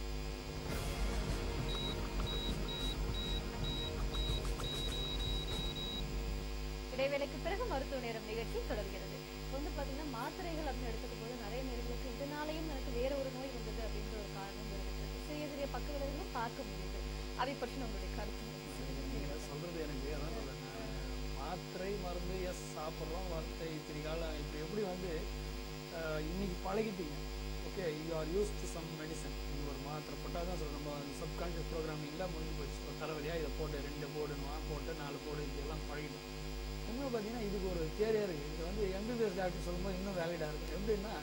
இடைவேளைக்கு பிறகு மருத்துவ நேரம் நிகழ்ச்சி தொடர்கிறது இப்போ வந்து பாத்தீங்கன்னா மாத்திரைகள் அப்படின்னு எடுத்துக்கும் போது நிறைய நேர்களுக்கு இதனாலையும் எனக்கு வேற ஒரு நோய் வந்தது அப்படின்ற ஒரு காரணம் இருந்துச்சு சிறிய சிறிய பக்க விளைவுகளும் பார்க்க முடியுது அதை பற்றி உங்களுடைய கருத்து என்ன? நீங்கள் சொல்கிறது எனக்கு அதான் சொல்றேன். மாத்திரை மருந்து எஸ் சாப்பிட்றோம் வார்த்தை திரிகாலம் இப்போ எப்படி வந்து அஹ், இன்னைக்கு பழகிட்டீங்க okay you are used to some medicine நீங்கள் ஒரு மாத்திரை போட்டால் தான் சொல்கிறோம் நம்ம சப்கான்ஷியஸ் ப்ரோக்ராமிங்லாம் முடிஞ்சு போச்சு ஒரு தலைவலியாக இதை போட்டு ரெண்டு போடுணுவா போட்டு நாலு போடு இதெல்லாம் பழகிட்டோம் இன்னும் பார்த்தீங்கன்னா இதுக்கு ஒரு தேரியாக இருக்குது இது வந்து எம்பிபிஎஸ் டாக்டர் சொல்லும்போது இன்னும் வேலிடாக இருக்குது எப்படின்னா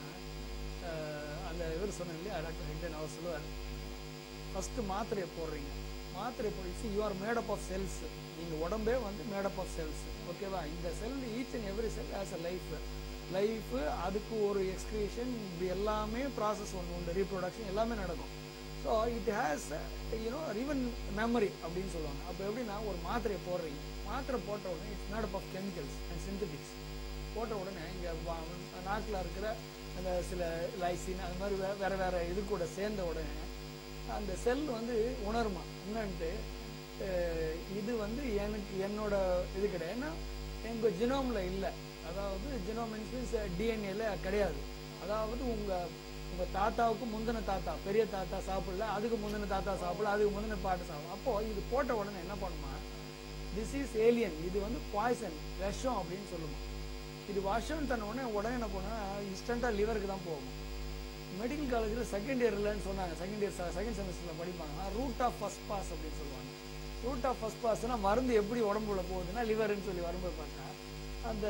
அஹ், அந்த இவர் சொன்னேன் இல்லையா டாக்டர் ஹெக்டன் அவர் சொல்லுவார் ஃபஸ்ட்டு மாத்திரையை போடுறீங்க மாத்திரை போடுச்சு you are made of cells நீங்கள் உடம்பே வந்து மேடப் ஆஃப் செல்ஸ் ஓகேவா இந்த cell each and every cell as a life life அதுக்கு ஒரு எக்ஸ்கிரீஷன் இது எல்லாமே ப்ராசஸ் ஒன்று உண்டு ரீப்ரொடக்ஷன் எல்லாமே நடக்கும் so it has you know even memory அப்படின்னு சொல்லுவாங்க அப்போ எப்படின்னா ஒரு மாத்திரையை போடுறீங்க மாத்திரை போட்ட உடனே it's made of chemicals and synthetics போட்ட உடனே இங்கே நாக்கில் இருக்கிற அந்த சில லைசின் அது மாதிரி வே- வேற வேற இது கூட சேர்ந்த உடனே அந்த செல் வந்து உணருமா என்னன்ட்டு அஹ், இது வந்து எனக்கு என்னோட இது கிடையாது ஏன்னா எங்கள் ஜினோமில் இல்லை அதாவது ஜினோம் மீன்ஸ் டிஎன்ஏல கிடையாது அதாவது உங்கள் உங்கள் தாத்தாவுக்கு முந்தின தாத்தா பெரிய தாத்தா சாப்பிடல அதுக்கு முந்தின தாத்தா சாப்பிடல அதுக்கு முந்தின பாட்டு சாப்பிடல அப்போது இது போட்ட உடனே என்ன பண்ணுமா திஸ் இஸ் ஏலியன் இது வந்து பாய்சன் விஷம் அப்படின்னு சொல்லுமா இது விஷம் தன்ன உடனே உடனே என்ன பண்ணா இன்ஸ்டண்ட்டாக லிவருக்கு தான் போகும் மெடிக்கல் காலேஜில் செகண்ட் இயர்லன்னு சொன்னாங்க செகண்ட் இயர் செகண்ட் செமஸ்டரில் படிப்பாங்க ரூட் ஆஃப் ஃபர்ஸ்ட் பாஸ் அப்படின்னு சொல்லுவாங்க ரூட் ஆஃப் ஃபர்ஸ்ட் பாஸ்னா மருந்து எப்படி உடம்புல போகுதுன்னா லிவர்னு சொல்லி வரும்போது பார்த்தா அந்த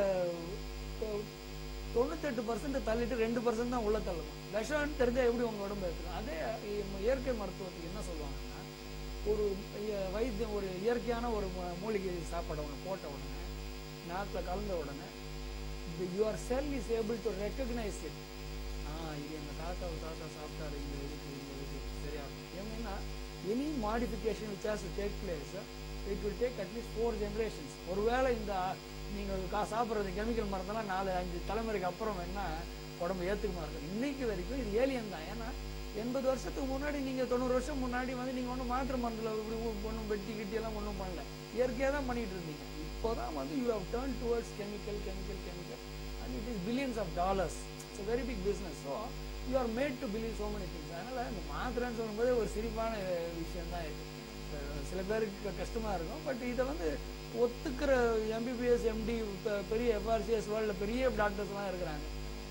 தொ- தொண்ணூத்தெட்டு பர்சன்ட் தள்ளிட்டு ரெண்டு பர்சன்ட் தான் உள்ள தள்ளுமா விஷம்னு தெரிஞ்சால் எப்படி உங்கள் உடம்பு எடுத்துக்கும் அதே இ- இயற்கை மருத்துவத்துக்கு என்ன சொல்லுவாங்கன்னா ஒரு இய- வைத்தியம் ஒரு இயற்கையான ஒரு மூ- மூலிகை சாப்பாடு ஒன்று போட்ட உடனே நாக்கில் கலந்த உடனே your cell is able to recognise it ஆ இது எங்கள் தாத்தா தாத்தா சாப்பிட்டாரு இந்த இதுக்கு இந்த இதுக்கு சரியா ஏன்னா any modification which has to take place it will take at least four generations ஒருவேளை இந்த நீங்கள் கா சாப்பிட்றது கெமிக்கல் மருந்தெல்லாம் நாலு அஞ்சு தலைமுறைக்கு அப்புறம் வேணா உடம்பு ஏற்றுக்குமா இருக்கும் இன்னைக்கு வரைக்கும் இது ஏலியன் தான் ஏன்னா எண்பது வருஷத்துக்கு முன்னாடி நீங்கள் தொண்ணூறு வருஷம் முன்னாடி வந்து நீங்கள் ஒன்றும் மாத்திரை மருந்தில் இப்படி ஒன்றும் வெட்டி கிட்டி எல்லாம் ஒன்றும் பண்ணல இயற்கையாக தான் பண்ணிட்டு இருந்தீங்க இப்போ தான் வந்து you have turn towards chemical chemical chemical and it is billions of dollars it's very big business so you are made to believe so many things அதனால் இந்த மாத்திரைன்னு சொல்லும்போது ஒரு சிரிப்பான விஷயம் தான் இது அஹ் சில பேருக்கு க- கஷ்டமா இருக்கும் பட் இதை வந்து ஒத்துக்கிற எம்பிபிஎஸ் எம்டி பெரிய எஃப்ஆர்சிஎஸ் வேர்ல்டில் பெரிய டாக்டர்ஸ்லாம் இருக்கிறாங்க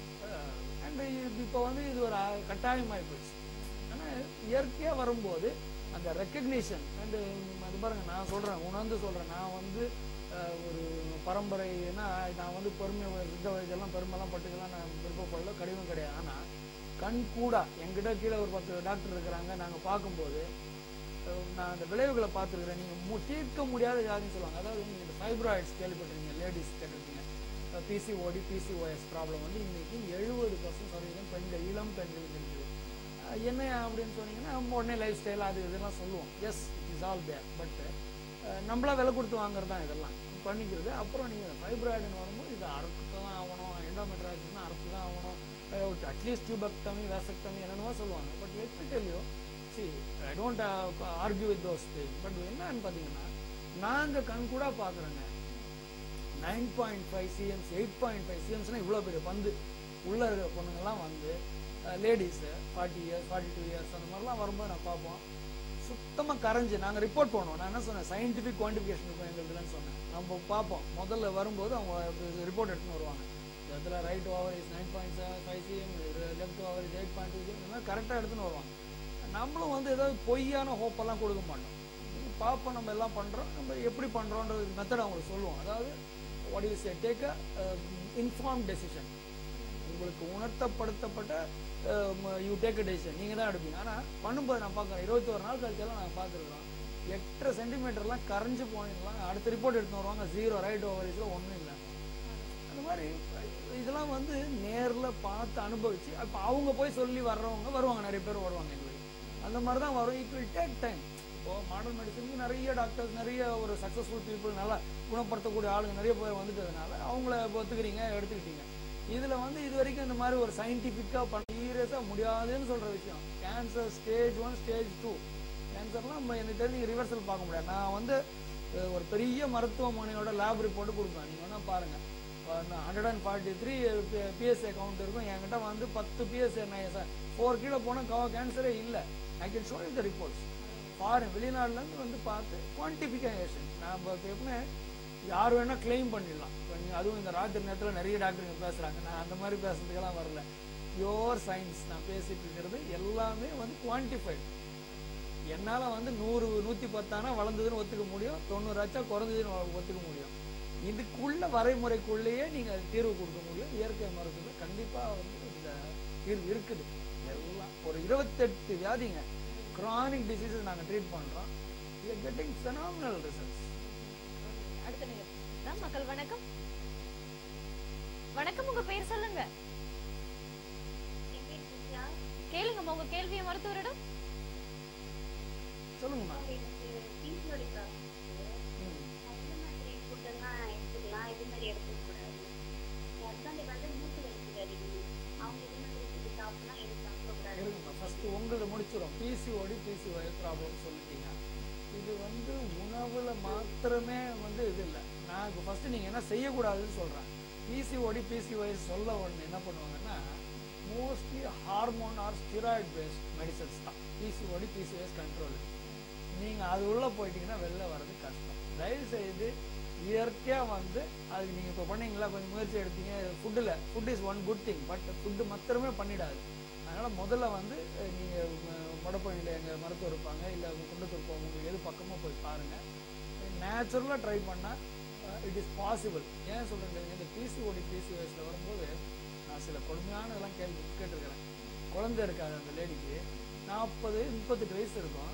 அண்ட் இப்போ வந்து இது ஒரு அ- கட்டாயமாகி போச்சு ஆனால் இயற்கையாக வரும்போது அந்த ரெக்கக்னிஷன் அண்டு அது பாருங்க நான் சொல்கிறேன் உணர்ந்து சொல்கிறேன் நான் வந்து அஹ், ஒரு பரம்பரைனா நான் வந்து பெருமை சித்த வைத்தியெல்லாம் பெருமைலாம் பட்டுக்கலாம் நான் விருப்பப்படல கடிதம் கிடையாது ஆனால் கண் கூடா என்கிட்ட கீழே ஒரு பத்து டாக்டர் இருக்கிறாங்க நாங்கள் பார்க்கும்போது அஹ், நான் அந்த விளைவுகளை பார்த்துருக்குறேன் நீங்கள் மு தீர்க்க முடியாத வியாதின்னு சொல்லுவாங்க அதாவது நீங்கள் இந்த ஃபைப்ராய்ட்ஸ் கேள்விப்பட்டிருக்கீங்க லேடிஸ் கேட்டிருக்கீங்க பிசிஓடி பிசிஓஎஸ் ப்ராப்ளம் வந்து இன்னைக்கு எழுபது பர்சன்ட் சதவீதம் பெண்கள் இளம் பெண்களுக்கு இருக்குது அஹ் என்ன அப்படின்னு சொன்னீங்கன்னா நம்ம உடனே லைஃப் ஸ்டைல் அது இதெல்லாம் சொல்லுவோம் yes it is all there but நம்மளா விலை கொடுத்து வாங்குறது தான் இதெல்லாம் பண்ணிக்கிறது அப்புறம் நீங்கள் ஃபைப்ராய்டுன்னு வரும்போது இது அறுத்து தான் ஆகணும் எண்டோமெட்ராய்ஸ்னா அறுத்து தான் ஆகணும் அட்லீஸ்ட் டியூபெக்டமி வேசக்டமி என்னென்னவோ சொல்லுவாங்க but let me tell you see I don't argue with those thing but என்னன்னு பார்த்தீங்கன்னா நாங்கள் கண் கூட பார்க்குறோங்க nine point five cms eight point five சிஎம்ஸ்னால் இவ்வளோ பெரிய பந்து உள்ளே இருக்கிற பொண்ணுங்கள்லாம் வந்து ladies forty years forty two years அந்த மாதிரிலாம் வரும்போது நான் பார்ப்போம் சுத்தமா கரைஞ்சு நாங்க ரிப்போர்ட் பண்ணுவோம் நான் என்ன சொன்னேன் சயின்டிபிக் குவான்டிஃபிகேஷன் இருக்கும் எங்களுதுலன்னு சொன்னேன் நம்ம பார்ப்போம் முதல்ல வரும்போது அவங்க ரிப்போர்ட் எடுத்துன்னு வருவாங்க இடத்துல right ovary is nine point seven five cm left ovary is eight point two cm இந்த மாதிரி கரெக்டாக எடுத்துன்னு வருவாங்க நம்மளும் வந்து ஏதாவது பொய்யான ஹோப்பெல்லாம் கொடுக்க மாட்டோம் நீங்க பார்ப்போம் நம்ம எல்லாம் பண்றோம் நம்ம எப்படி பண்றோன்றது மெத்தட் அவங்களுக்கு சொல்லுவோம் அதாவது what is take a inform decision உங்களுக்கு உணர்த்தப்படுத்தப்பட்ட யூ டேக் அ டெசிஷன் நீங்க தான் எடுப்பீங்க ஆனா பண்ணும்போது நான் பார்க்குறேன் இருபத்தோரு நாள் கழிச்செல்லாம் நாங்கள் பார்த்துருக்கோம் எட்டரை சென்டிமீட்டர்லாம் கரைஞ்சு போனீங்களாம் அடுத்த ரிப்போர்ட் எடுத்துன்னு வருவாங்க ஜீரோ ரைட் ஓவரேஜில் ஒன்றும் இல்லை அந்த மாதிரி இதெல்லாம் வந்து நேர்ல பார்த்து அனுபவிச்சு அப்ப அவங்க போய் சொல்லி வர்றவங்க வருவாங்க நிறைய பேர் வருவாங்க எங்களுக்கு அந்த மாதிரி தான் வரும் இட் வில் டேக் டைம் இப்போ மாடர்ன் மெடிசனுக்கு நிறைய டாக்டர்ஸ் நிறைய ஒரு சக்ஸஸ்ஃபுல் பீப்புள் நல்லா குணப்படுத்தக்கூடிய ஆளுங்க நிறைய பேர் வந்துட்டதுனால அவங்கள ஒத்துக்கிறீங்க எடுத்துக்கிட்டீங்க இதுல வந்து இது வரைக்கும் இந்த மாதிரி ஒரு சயின்டிஃபிக்கா பண்ண சீரியஸா முடியாதுன்னு சொல்ற விஷயம் cancer stage one stage two கேன்சர்லாம் நம்ம எனக்கு தெரிஞ்சு ரிவர்சல் பார்க்க முடியாது நான் வந்து அஹ், ஒரு பெரிய மருத்துவமனையோட லேப் ரிப்போர்ட் கொடுப்பேன் நீங்க வேணா பாருங்க hundred and forty three PSA count இருக்கும் என்கிட்ட வந்து பத்து பிஎஸ்ஏ ஃபோர் கீழே போனால் கேன்சரே இல்லை I can show the reports foreign வெளிநாடுலேருந்து வந்து பார்த்து குவான்டிஃபிகேஷன் நான் இப்போ எப்பவுமே யார் வேணா கிளைம் பண்ணிடலாம் இப்போ நீங்கள் அதுவும் இந்த ராத்திரி நேரத்தில் நிறைய டாக்டருங்க பேசுகிறாங்க நான் அந்த மாதிரி பேசுறதுக்கெல்லாம் வரல பியோர் சயின்ஸ் நான் பேசிட்டு இருக்கிறது எல்லாமே வந்து குவான்டிஃபைட் என்னால வந்து நூறு நூத்தி பத்தானா வளர்ந்ததுன்னு ஒத்துக்க முடியும் தொண்ணூறாச்சா குறைஞ்சதுன்னு ஒ- ஒத்துக்க முடியும் இதுக்குள்ள வரைமுறைக்குள்ளேயே நீங்க தீர்வு கொடுக்க முடியும் இயற்கை மருத்துவம் கண்டிப்பா வந்து இந்த தீர்வு இருக்குது எல்லாம் ஒரு இருபத்தெட்டு வியாதிங்க கிரானிக் டிசீசஸ் நாங்க ட்ரீட் பண்றோம் கெட்டிங் phenomenal ரிசல்ட்ஸ் அடுத்த நிகழ்ச்சி தான் மக்கள் வணக்கம் வணக்கம் உங்க பேர் சொல்லுங்க கேளுங்கம்மா உங்க கேள்வியை மருத்துவரிடம் சொல்லுங்கம்மா எனக்கு PCOD problem இருக்கு. ம். எந்த மாதிரி food எல்லாம் எடுத்துக்கலாம், எது மாதிரி எடுத்துக்கக்கூடாது? என் husband க்கு வந்து மூட்டு வலிக்குது அதிகமா. அவங்க எது மாதிரி food சாப்பிடலாம், எது சாப்பிடக்கூடாது? இருங்கம்மா ஃபர்ஸ்ட் உங்களை முடிச்சிடும் பிசிஓடி பிசிஓஎஸ் ப்ராப்ளம் சொல்லிட்டீங்க இது வந்து உணவுல மாத்திரமே வந்து இது இல்லை நான் ஃபர்ஸ்ட் நீங்க என்ன செய்யக்கூடாதுன்னு சொல்றேன் பிசிஓடி பிசிஓஎஸ் சொல்ல உடனே என்ன பண்ணுவாங்கன்னா mostly hormone or steroid based medicines தான் பிசிஓடி பிசிஓஎஸ் கண்ட்ரோல் நீங்க அது உள்ள போயிட்டீங்கன்னா வெளில வர்றது கஷ்டம் தயவு செய்து இயற்கையா வந்து அதுக்கு நீங்க இப்போ பண்ணீங்களா கொஞ்சம் முயற்சி எடுத்தீங்க ஃபுட்டில் food is one good thing but food மாத்திரமே பண்ணிடாது அதனால முதல்ல வந்து அஹ், நீங்க வடப்பழனியில் எங்க மருத்துவர் இருப்பாங்க இல்ல குண்டத்தூர் போங்க உங்களுக்கு எது பக்கமா போய் பாருங்க நேச்சுரலா ட்ரை பண்ணா இட் இஸ் பாசிபிள் ஏன் சொல்றேன் இந்த பிசிஓடி பிசிஓஎஸ்ல வரும்போது நான் சில கொடுமையான இதெல்லாம் கேள்வி கேட்டிருக்கிறேன் குழந்தை இருக்காது அந்த லேடிக்கு நாற்பது முப்பத்தெட்டு வயசு இருக்கும்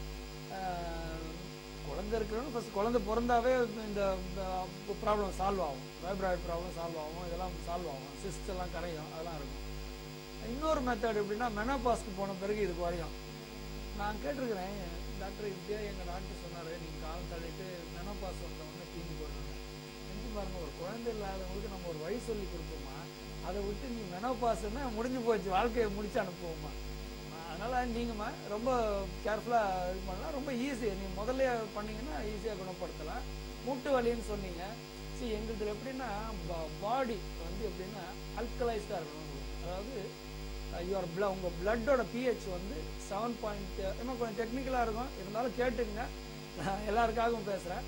ஆஹ், குழந்தை இருக்கிறவங்க ஃபர்ஸ்ட் குழந்தை பிறந்தாவே இந்த ப்ராப்ளம் சால்வ் ஆகும் வைப்ராய்ட் ப்ராப்ளம் சால்வ் ஆகும் இதெல்லாம் சால்வ் ஆகும் சிஸ்ட் எல்லாம் கரையும் அதெல்லாம் இருக்கும் இன்னொரு மெத்தட் எப்படின்னா மெனோபாஸ்க்கு போன பிறகு இது குறையும் நான் கேட்டிருக்கிறேன் டாக்டர் இப்படியே எங்க டாக்டர் சொன்னாரு நீங்க காலம் தள்ளிட்டு மெனோபாஸ் வந்த உடனே தீனி போடுறேன் செஞ்சு பாருங்க ஒரு குழந்தை இல்லாதவங்களுக்கு நம்ம ஒரு வழி சொல்லி கொடுப்போமா அதை விட்டு நீ மெனோபாஸ்னா முடிஞ்சு போச்சு வாழ்க்கையை முடிச்சு அனுப்புவோமா அதனால நீங்கம்மா ரொம்ப கேர்ஃபுல்லா இது பண்ணலாம் ரொம்ப ஈஸி நீங்க முதல்ல பண்ணீங்கன்னா ஈஸியா குணப்படுத்தலாம் மூட்டு வலின்னு சொன்னீங்க சரி எங்களுதுல எப்படின்னா பாடி வந்து எப்படின்னா அல்கலைஸ்டா இருக்கணும் அதாவது யுவர் பிள உங்க பிளட்டோட பிஹெச் வந்து செவன் பாயிண்ட் இன்னும் கொஞ்சம் டெக்னிக்கலா இருக்கும் இருந்தாலும் கேட்டுங்க நான் எல்லாருக்காகவும் பேசுறேன்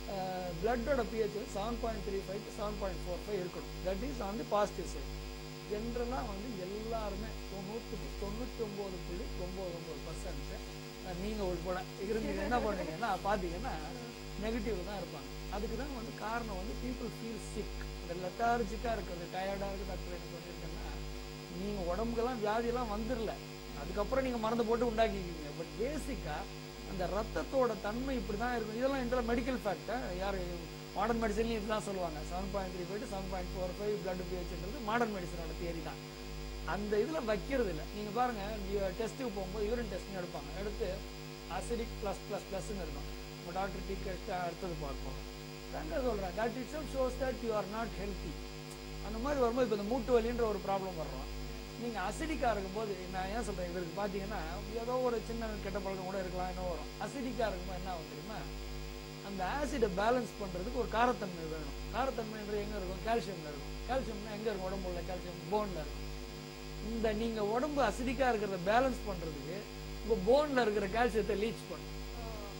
பிளட்டோட பிஹெச் வந்து seven point three five seven point four five இருக்கணும் that is on the positive side ஜென்ரலாக வந்து எல்லாருமே தொண்ணூற்றுக்கு தொண்ணூற்றி ஒம்பது புள்ளி ஒம்பது ஒம்பது பர்சன்ட் நீங்கள் உட்பட இருந்தீங்க என்ன பண்ணுவீங்கன்னா பார்த்தீங்கன்னா நெகட்டிவ் தான் இருப்பாங்க அதுக்கு தான் வந்து காரணம் வந்து பீப்புள் ஃபீல் சிக் இந்த லெத்தார்ஜிக்காக இருக்கிறது டயர்டாக இருக்குது டாக்டர் என்ன சொல்லியிருக்கேன்னா நீங்கள் உடம்புக்கெல்லாம் வியாதியெல்லாம் வந்துடல அதுக்கப்புறம் நீங்கள் மருந்து போட்டு உண்டாக்கிக்கிங்க பட் பேசிக்காக அந்த ரத்தத்தோட தன்மை இப்படி தான் இருக்கும் இதெல்லாம் இதெல்லாம் மெடிக்கல் ஃபேக்ட் யார் மாடர்ன் மெடிசன்லையும் இப்படிலாம் சொல்லுவாங்க செவன் பாயிண்ட் த்ரீ போயிட்டு seven point four five blood பிஹெச்ன்றது மாடர்ன் மெடிசனோட தியரி தான் அந்த இதில் வைக்கிறது இல்லை நீங்கள் பாருங்க டெஸ்ட்டுக்கு போகும்போது யூரின் டெஸ்ட் எடுப்பாங்க எடுத்து அசிடிக் ப்ளஸ் ப்ளஸ் ப்ளஸ்ன்னு இருக்கும் நம்ம டாக்டர் டீ டெஸ்ட் அடுத்தது பார்ப்போம் தங்க சொல்கிறேன் that it's shows that you are not healthy அந்த மாதிரி வரும்போது இப்போ இந்த மூட்டு வலின்ற ஒரு ப்ராப்ளம் வர்றோம் நீங்கள் அசிடிக்காக இருக்கும்போது நான் ஏன் சொல்கிறேன் இவருக்கு பார்த்தீங்கன்னா ஏதோ ஒரு சின்ன கெட்ட பழக்கம் கூட இருக்கலாம் என்ன வரும் அசிடிக்காக இருக்கும்போது என்ன ஆகும் தெரியுமா அந்த ஆசிடை பேலன்ஸ் பண்ணுறதுக்கு ஒரு காரத்தன்மை வேணும் காரத்தன்மைன்றது எங்கே இருக்கும் கால்சியமில் இருக்கும் கால்சியம்னா எங்கே இருக்கும் உடம்புல கால்சியம் போனில் இருக்கும் இந்த நீங்கள் உடம்பு அசிடிக்காக இருக்கிறத பேலன்ஸ் பண்ணுறதுக்கு உங்கள் போனில் இருக்கிற கால்சியத்தை லீச் பண்ணும்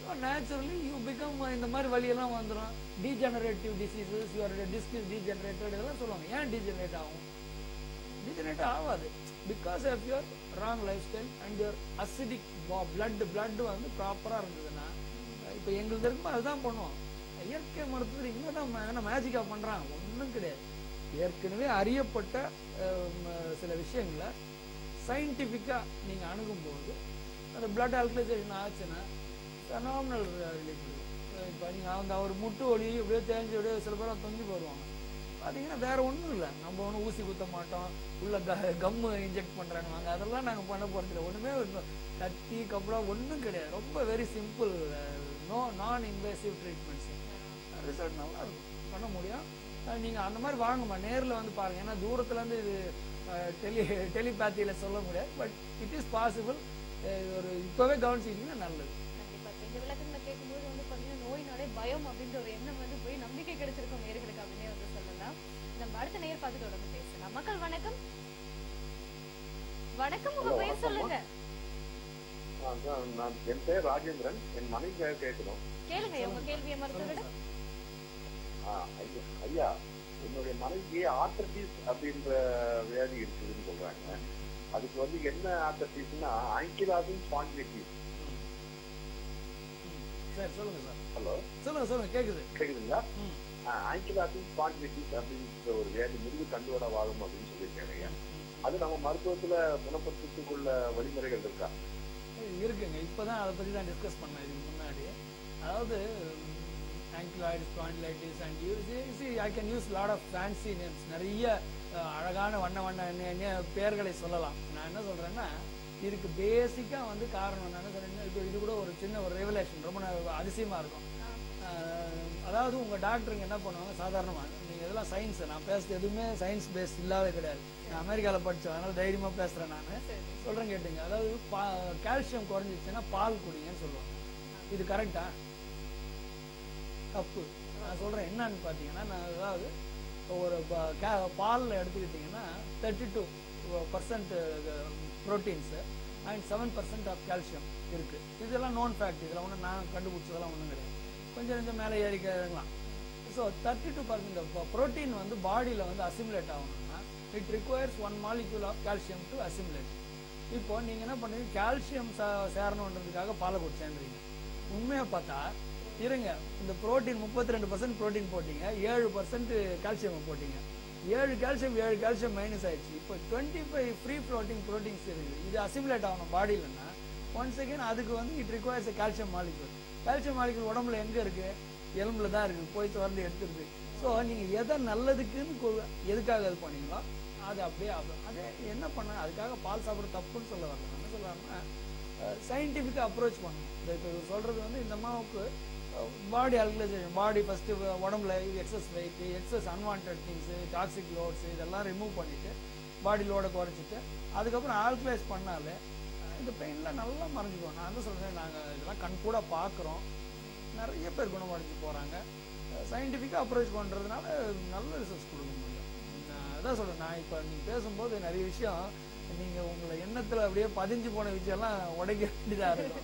நேச்சுரலி யூ பிகம் இந்த மாதிரி வழியெல்லாம் வந்துடும் degenerative diseases your disc degenerated இதெல்லாம் சொல்லுவாங்க ஏன் டீஜெனரேட் ஆகும் டீஜெனரேட் ஆகாது because of your wrong lifestyle and your acidic blood blood வந்து ப்ராப்பராக இருந்ததுன்னா இப்போ எங்களுக்கு இருக்கும்போது அதுதான் பண்ணுவோம் இயற்கை மருத்துவத்தில் இங்கே தான் என்ன மேஜிக்காக பண்ணுறாங்க ஒன்றும் கிடையாது ஏற்கனவே அறியப்பட்ட அஹ், ம- சில விஷயங்களை சயின்டிஃபிக்காக நீங்கள் அணுகும்போது அந்த பிளட் ஆல்கலைசேஷன் ஆச்சுன்னா ஃபெனாமினல் ரிலீஃப் இப்போ நீங்கள் அந்த அவர் முட்டு வலி அப்படியே தேஞ்சு அப்படியே சில பேர் தொங்கி போடுவாங்க பார்த்தீங்கன்னா வேற ஒன்றும் இல்லை நம்ம ஒன்றும் ஊசி குத்த மாட்டோம் உள்ள க கம்மு இன்ஜெக்ட் பண்ணுறாங்க அதெல்லாம் நாங்கள் பண்ண போகிறது இல்லை ஒன்றுமே இல்லை. கத்தி கப்பலாம் ஒன்றும் கிடையாது ரொம்ப very simple no non invasive treatments result நல்லா இருக்கும் பண்ண முடியும் அஹ் நீங்க அந்த மாதிரி வாங்கம்மா நேர்ல வந்து பாருங்க ஏன்னா தூரத்துல இருந்து இது டெலி டெலிபேத்தியில சொல்ல முடியாது பட் இட் இஸ் பாசிபிள் ஒரு இப்பவே கவனிச்சிக்கிட்டீங்கன்னா நல்லது கண்டிப்பா இப்ப இந்த விளக்கங்களை கேட்கும்போது வந்து பாத்தீங்கன்னா நோயினாலே பயம் அப்படின்ற ஒரு எண்ணம் வந்து போய் நம்பிக்கை கிடைச்சிருக்கும் நேர்களுக்கு அப்படின்னே வந்து சொல்லலாம் நம்ம அடுத்த நேர் பார்த்து தொடர்ந்து பேசலாம் மக்கள் வணக்கம் வணக்கம் உங்க பெயர் சொல்லுங்க அதான் நான் என் பேர் ராஜேந்திரன் என் மனைவி பேர் கேட்கணும் கேளுங்க உங்க கேள்வியை மருத்துவரிடம் ஆ, ஐயா, ஐயா என்னுடைய மனைவிக்கு ஆர்த்தடிஸ் அப்படின்ற வியாதி இருக்குதுன்னு சொல்றாங்க அதுக்கு வந்து என்ன ஆர்த்தடிஸ்னா ஆங்கிலாசின் ஸ்பாண்டிலிட்டிஸ் சரி சொல்லுங்க சார் ஹலோ சொல்லுங்க சொல்லுங்க கேக்குது கேக்குதுங்களா ம். ஆங்கிலாசின் ஸ்பாண்டிலிட்டிஸ் அப்படின்ற ஒரு வியாதி முதுகு தண்டுவட வாகும் அப்படின்னு சொல்லியிருக்காங்க ஐயா அது நம்ம மருத்துவத்துல குணப்படுத்துறதுக்குள்ள வழிமுறைகள் இருக்கா இருக்குங்க இப்பதான் அதை பத்தி தான் டிஸ்கஸ் பண்ணேன் இதுக்கு முன்னாடி அதாவது ankylosing spondylitis and use I can use lot of fancy names நிறைய அஹ், அழகான வண்ண வண்ண நே- நே- பெயர்களை சொல்லலாம் நான் என்ன சொல்றேன்னா இதுக்கு பேசிக்கா வந்து காரணம் என்னன்னு சொல்றீங்க இப்போ இது கூட ஒரு சின்ன ஒரு ரெவலேஷன் ரொம்ப ந- அதிசயமா இருக்கும் அஹ், அதாவது உங்க டாக்டருங்க என்ன பண்ணுவாங்க சாதாரணமா நீங்க இதெல்லாம் சயின்ஸ் நான் பேசுறது எதுவுமே சயின்ஸ் பேஸ் இல்லாத கிடையாது நான் அமெரிக்கால படிச்சேன் அதனால தைரியமா பேசுறேன் நான் சொல்றேன் கேட்டுங்க அதாவது கால்சியம் குறைஞ்சிச்சுன்னா பால் குடிங்கன்னு சொல்லுவாங்க இது கரெக்டா தப்பு நான் சொல்றேன் என்னன்னு பார்த்தீங்கன்னா நான் அதாவது ஒரு ப- கா- பால்ல எடுத்துக்கிட்டிங்கன்னா thirty two percent proteins and seven percent of calcium இருக்கு இதெல்லாம் நோன் ஃபேக்ட் இதெல்லாம் ஒன்றும் நான் கண்டுபிடிச்சதெல்லாம் ஒன்றும் கிடையாது கொஞ்சம் கொஞ்சம் மேலே ஏறிக்கலாம் so thirty two percent protein வந்து பாடியில் வந்து அசிமுலேட் ஆகணும்னா it requires one molecule of calcium to assimilate இப்போ நீங்க என்ன பண்ணுறீங்க கால்சியம் சேரணுன்றதுக்காக பாலை குடிச்சேன்றீங்க உண்மையா பார்த்தா இருங்க இந்த புரோட்டீன் முப்பத்தி ரெண்டு பர்சன்ட் ப்ரோட்டீன் போட்டீங்க ஏழு பர்சன்ட் கால்சியம் போட்டீங்க ஏழு கால்சியம் ஏழு கால்சியம் மைனஸ் ஆயிடுச்சு இப்போ twenty five free protein proteins இருக்குது இது அசிமுலேட் ஆகணும் பாடியிலன்னா ஒன்ஸ் அகேன் அதுக்கு வந்து it requires calcium molecule calcium molecule உடம்புல எங்க இருக்கு எலும்புல தான் இருக்கு போய் திறந்து எடுத்துருது ஸோ நீங்க எதை நல்லதுக்குன்னு கொ- எதுக்காக இது பண்ணீங்களோ அது அப்படியே ஆகும் அதே என்ன பண்ண அதுக்காக பால் சாப்பிட்ற தப்புன்னு சொல்ல வரல நான் என்ன சொல்றாருன்னா சயின்டிஃபிக்காக அப்ரோச் பண்ணணும் இந்த இப்போ இவர் சொல்றது வந்து இந்த அம்மாவுக்கு பாடி அல்கலைசேஷன் பாடி ஃபர்ஸ்ட் உடம்புல excess weight excess unwanted things toxic loads இதெல்லாம் ரிமூவ் பண்ணிட்டு பாடி லோடை குறைச்சிட்டு அதுக்கப்புறம் ஆல்கலைஸ் பண்ணாலே அஹ், இந்த பெயின்லாம் நல்லா மறைஞ்சிக்கும் நான் தான் சொல்றேன் நாங்கள் இதெல்லாம் கண் கூட பார்க்குறோம் நிறைய பேர் குணமடைஞ்சு போகிறாங்க சயின்டிஃபிக்காக அப்ரோச் பண்ணுறதுனால நல்ல ரிசல்ட்ஸ் கொடுக்க முடியும் நான் அதான் சொல்கிறேன் நான் இப்போ நீங்கள் பேசும்போது நிறைய விஷயம் நீங்கள் உங்களை எண்ணத்தில் அப்படியே பதிஞ்சு போன விஷயம்லாம் உடைக்க வேண்டியதாக இருக்கும்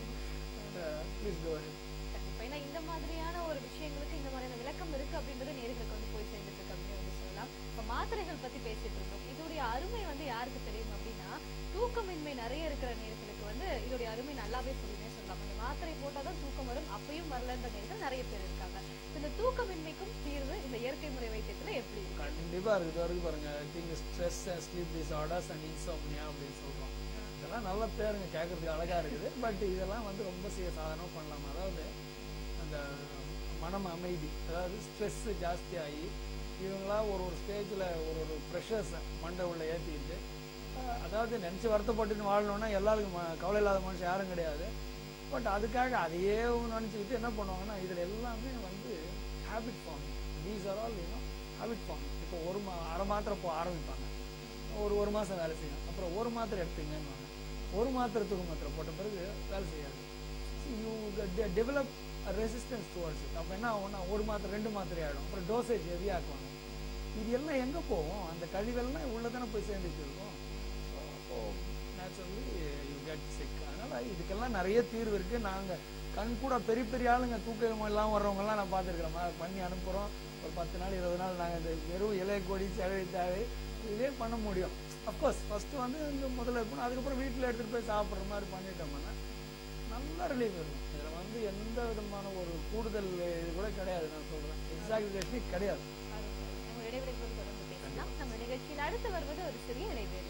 ப்ளீஸ் கோ கண்டிப்பா ஏன்னா இந்த மாதிரியான ஒரு விஷயங்களுக்கு இந்த மாதிரியான விளக்கம் இருக்கு அப்படின்றது நேர்களுக்கு வந்து போய் சேர்ந்துட்டு இருக்கு அப்படின்னு வந்து சொல்லலாம் இப்ப மாத்திரைகள் பத்தி பேசிட்டு இருக்கோம் இதோடைய அருமை வந்து யாருக்கு தெரியும் அப்படின்னா தூக்கமின்மை நிறைய இருக்கிற நேர்களுக்கு வந்து இதோடைய அருமை நல்லாவே சொல்லுமே சொல்லலாம் அந்த மாத்திரை போட்டாதான் தூக்கம் வரும் அப்பயும் வரலன்ற நேர்கள் நிறைய பேர் இருக்காங்க இப்ப இந்த தூக்கமின்மைக்கும் தீர்வு இந்த இயற்கை முறை வைத்தியத்துல எப்படி இருக்கு கண்டிப்பா இருக்குது வரைக்கும் பாருங்க I think stress sleep disorders and insomnia அப்படின்னு சொல்றோம் இதெல்லாம் நல்ல பேருங்க கேட்கறதுக்கு அழகா இருக்குது பட் இதெல்லாம் வந்து ரொம்ப சீ சாதாரணமாக பண்ணலாம் அதாவது அந்த மனம் அமைதி அதாவது ஸ்ட்ரெஸ் ஜாஸ்தியாகி இவங்களா ஒரு ஒரு ஸ்டேஜில் ஒரு ஒரு ப்ரெஷர்ஸை மண்டை உள்ள ஏற்றிக்கிட்டு அஹ், அதாவது நினச்சி வருத்தப்பட்டுன்னு வாழணும்னா எல்லாருக்கும் ம- கவலை இல்லாத மனுஷன் யாரும் கிடையாது பட் அதுக்காக அதையே நினச்சிக்கிட்டு என்ன பண்ணுவாங்கன்னா இதில் எல்லாமே வந்து habit forming these are all you know habit forming இப்போ ஒரு மா அரை மாத்திரை போ ஆரம்பிப்பாங்க ஒரு ஒரு மாதம் வேலை செய்யும் அப்புறம் ஒரு மாத்திரை எடுத்தீங்கன்னு ஒரு மாத்திரை தூக்கு மாத்திரை போட்ட பிறகு வேலை செய்யாது you develop resistance towards it அப்போ என்ன ஆகும்னா ஒரு மாத்திரை ரெண்டு மாத்திரை ஆகிடும் அப்புறம் டோசேஜ் ஹெவியாக்குவாங்க இது எல்லாம் எங்கே போகும் அந்த கழிவெல்லாம் உள்ள தானே போய் சேர்ந்துட்டு இருக்கும் அப்போ நேச்சுரலி யூ கெட் சிக் அதனால் இதுக்கெல்லாம் நிறைய தீர்வு இருக்குது நாங்கள் கண் கூட பெரிய பெரிய ஆளுங்க தூக்கம் இல்லாமல் வர்றவங்கலாம் நான் பார்த்துருக்கிறேன் பண்ணி அனுப்புகிறோம் ஒரு பத்து நாள் இருபது நாள் நாங்கள் இந்த வெறும் இலை கொடி சேவை தேவை இதே பண்ண முடியும் அஃப்கோர்ஸ் ஃபஸ்ட்டு வந்து இங்கே முதல்ல இருக்கணும் அதுக்கப்புறம் வீட்டில் எடுத்துகிட்டு போய் சாப்பிட்ற மாதிரி பண்ணிட்டோம்னா நல்ல ரிலீஃப் இருக்கும் இதில் வந்து எந்த விதமான ஒரு கூடுதல் இது கூட கிடையாது நான் சொல்கிறேன் எக்ஸாக்ட் டெக்னிக் கிடையாது நம்ம இடைவெளி போது தொடர்ந்து பேசலாம் நம்ம நிகழ்ச்சியில் அடுத்து வருவது ஒரு சிறிய இடைவேளை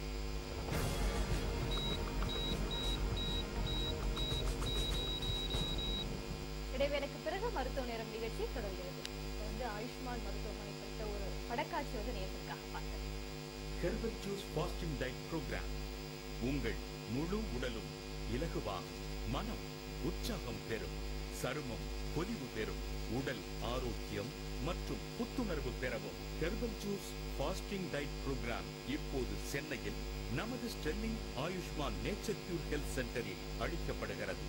இடைவேளைக்கு பிறகு மருத்துவ நேரம் நிகழ்ச்சி தொடர்கிறது இப்ப வந்து ஆயுஷ்மான் மருத்துவமனை குறித்த ஒரு படக்காட்சி வந்து நேரத்திற்காக பார்த்தேன் herbal juice fasting diet programme உங்கள் முழு உடலும் இலகுவாகும் மனம் உற்சாகம் பெறும் சருமம் பொலிவு பெறும் உடல் ஆரோக்கியம் மற்றும் புத்துணர்வு பெறவும் herbal juice fasting diet programme இப்போது சென்னையில் நமது Sterling Ayushman nature cure health சென்டரில் அளிக்கப்படுகிறது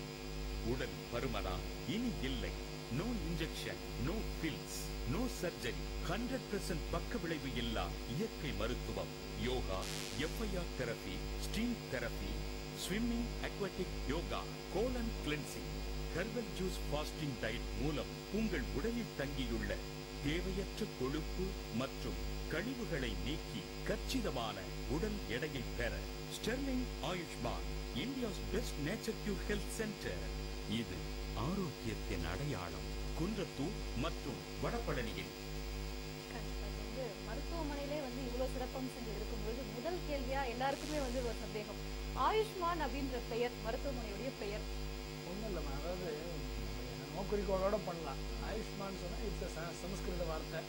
உடல் பருமனா இனி இல்லை no injection no pills no surgery hundred percent பக்க விளைவு இல்லா இயற்கை மருத்துவம் yoga FIR therapy steam therapy swimming aquatic yoga colon cleansing herbal juice fasting diet மூலம் உங்கள் உடலில் தங்கியுள்ள தேவையற்ற கொழுப்பு மற்றும் கழிவுகளை நீக்கி கச்சிதமான உடல் எடையை பெற Sterling Ayushman India's best nature cure health centre இது ஆரோக்கியத்தின் அடையாளம் குன்றத்தூர் மற்றும் வடபழனியில் கண்டிப்பா. இது வந்து மருத்துவமனையிலே வந்து இவ்வளவு சிறப்பம்சங்கள் இருக்கும்போது முதல் கேள்வியா எல்லாருக்குமே வந்து ஒரு சந்தேகம் ஆயுஷ்மான் அப்படின்ற பெயர் மருத்துவமனையுடைய பெயர் ஒன்றும் இல்லைம்மா அதாவது என்னமோ குறிக்கோளோட பண்ணலாம் ஆயுஷ்மான் சொன்னால் இட்ஸ் சமஸ்கிருத வார்த்தை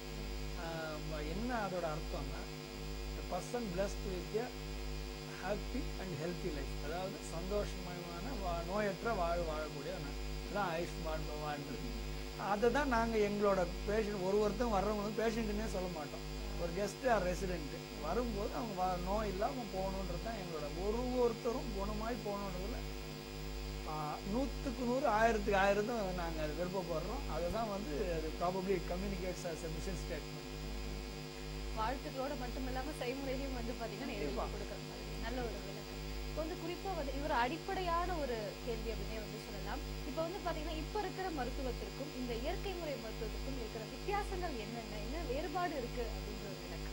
ஆஹ் என்ன அதோட அர்த்தம்னா person blessed with happy and healthy life அதாவது சந்தோஷமயமான வா- நோயற்ற வாழ் வாழக்கூடிய தான் ஆயுஷ்மான் பவான்றது அதை தான் நாங்கள் எங்களோட பேஷண்ட் ஒரு ஒருத்தரும் வர்றவங்களும் பேஷண்ட்டுன்னே சொல்ல மாட்டோம் ஒரு கெஸ்ட் ஆர் ரெசிடென்ட் வரும்போது அவங்க வ- நோய் இல்லாமல் போகணுன்றது தான் எங்களோட ஒரு ஒருத்தரும் குணமாய் போகணுன்றதுல ஆஹ் நூற்றுக்கு நூறு ஆயிரத்துக்கு ஆயிரம் தான் நாங்கள் விருப்பப்படுறோம் அதுதான் வந்து அது probably communicates as a mission statement வாழ்த்துக்களோட மட்டும் இல்லாம செய்முறையிலும் வந்து பாத்தீங்கன்னா எழுதி கொடுக்குற மாதிரி நல்ல ஒரு விளக்கம் இப்போ வந்து குறிப்பா வந்து இது ஒரு அடிப்படையான ஒரு கேள்வி அப்படின்னே வந்து சொல்லலாம் இப்போ வந்து பாத்தீங்கன்னா இப்ப இருக்கிற மருத்துவத்திற்கும் இந்த இயற்கை முறை மருத்துவத்திற்கும் இருக்கிற வித்தியாசங்கள் என்னென்ன என்ன வேறுபாடு இருக்கு அப்படின்ற ஒரு விளக்கம்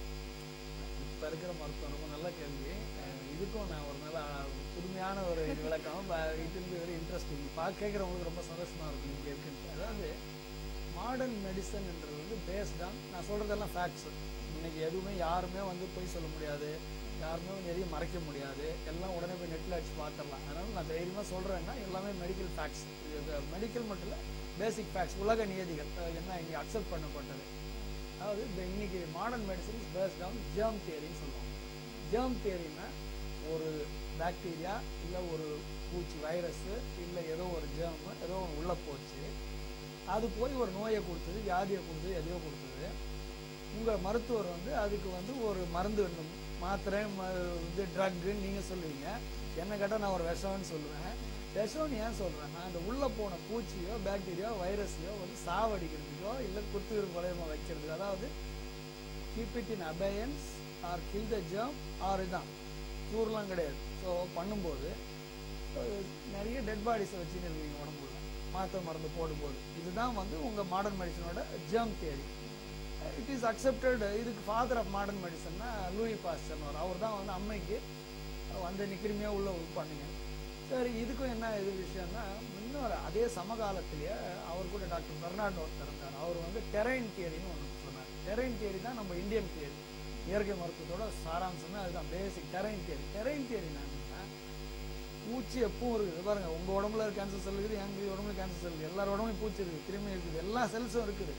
இப்போ இருக்கிற மருத்துவம் ரொம்ப நல்ல கேள்வி அஹ் இதுக்கும் நான் ஒரு நல்ல புதுமையான ஒரு விளக்கம் இட் இல் வெரி இன்ட்ரெஸ்டிங் பா கேட்குறவங்களுக்கு ரொம்ப சந்தோஷமா இருக்கும் இங்கே இருக்குன்ட்டு அதாவது மாடர்ன் மெடிசன்ன்றது வந்து பேஸ்ட் ஆன் நான் சொல்கிறதெல்லாம் ஃபேக்ட்ஸ் இன்னைக்கு எதுவுமே யாருமே வந்து பொய் சொல்ல முடியாது யாருமே வந்து எதையும் மறைக்க முடியாது எல்லாம் உடனே போய் நெட்டில் அடிச்சு பார்த்துடலாம் அதனால நான் தைரியமாக சொல்கிறேன்னா எல்லாமே மெடிக்கல் ஃபேக்ட்ஸ் மெடிக்கல் மட்டும் இல்லை பேசிக் ஃபேக்ட்ஸ் உலக நியதிகள் அஹ் என்ன இங்கே அக்செப்ட் பண்ணப்பட்டது அதாவது இந்த இன்னைக்கு modern medicine is based on germ தியரின்னு சொல்லுவாங்க ஜேர்ம் தியரினா ஒரு பாக்டீரியா இல்லை ஒரு பூச்சி வைரஸ் இல்லை ஏதோ ஒரு ஜேர்ம் ஏதோ ஒன்று உள்ளே போச்சு அது போய் ஒரு நோயை கொடுத்தது வியாதியை கொடுத்தது எதையோ கொடுத்தது உங்கள் மருத்துவர் வந்து அதுக்கு வந்து ஒரு மருந்து வேணும் மாத்திரை ம இது ட்ரக்குன்னு நீங்கள் சொல்லுவீங்க என்ன கேட்டால் நான் ஒரு விஷம்னு சொல்லுவேன் விஷம்னு ஏன் சொல்கிறேன்னா அந்த உள்ளே போன பூச்சியோ பாக்டீரியா வைரஸையோ வந்து சாவடிக்கிறதுக்கோ இல்லை குத்துவிரு குலையமாக வைக்கிறதுக்கு அதாவது keep it in abeyance or kill the germ or இதான் க்யூர்லாம் கிடையாது ஸோ பண்ணும்போது அஹ், நிறைய டெட் பாடிஸை வச்சுன்னு இருக்கீங்க உடம்புல மாத்திரை மருந்து போடும்போது இதுதான் வந்து உங்கள் மாடர்ன் மெடிசனோட germ theory it is accepted இதுக்கு ஃபாதர் ஆஃப் மாடர்ன் மெடிசன்னா லூயி பாஸ்டர்னு அவர் தான் வந்து அம்மைக்கு வந்து நிற்கிறமையா உள்ள பண்ணுங்க சரி இதுக்கும் என்ன இது விஷயம்னா இன்னொரு அதே சமகாலத்திலேயே அவர் கூட டாக்டர் பெர்னார்டு ஒருத்தர் இருந்தார் அவர் வந்து டெரைன் தியரின்னு ஒன்று சொன்னார் டெரைன் தியரி தான் நம்ம இந்தியன் தியரி இயற்கை மருத்துவத்தோட சாராம்சமே அதுதான் basic terrain theory terrain theory என்னன்னா பூச்சி எப்பவும் இருக்குது பாருங்க உங்க உடம்புல கேன்சர் செல் இருக்குது எங்க உடம்புல கேன்சர் செல் இருக்குது எல்லார் உடம்புலையும் பூச்சி இருக்குது கிருமி இருக்குது எல்லா செல்ஸும் இருக்குது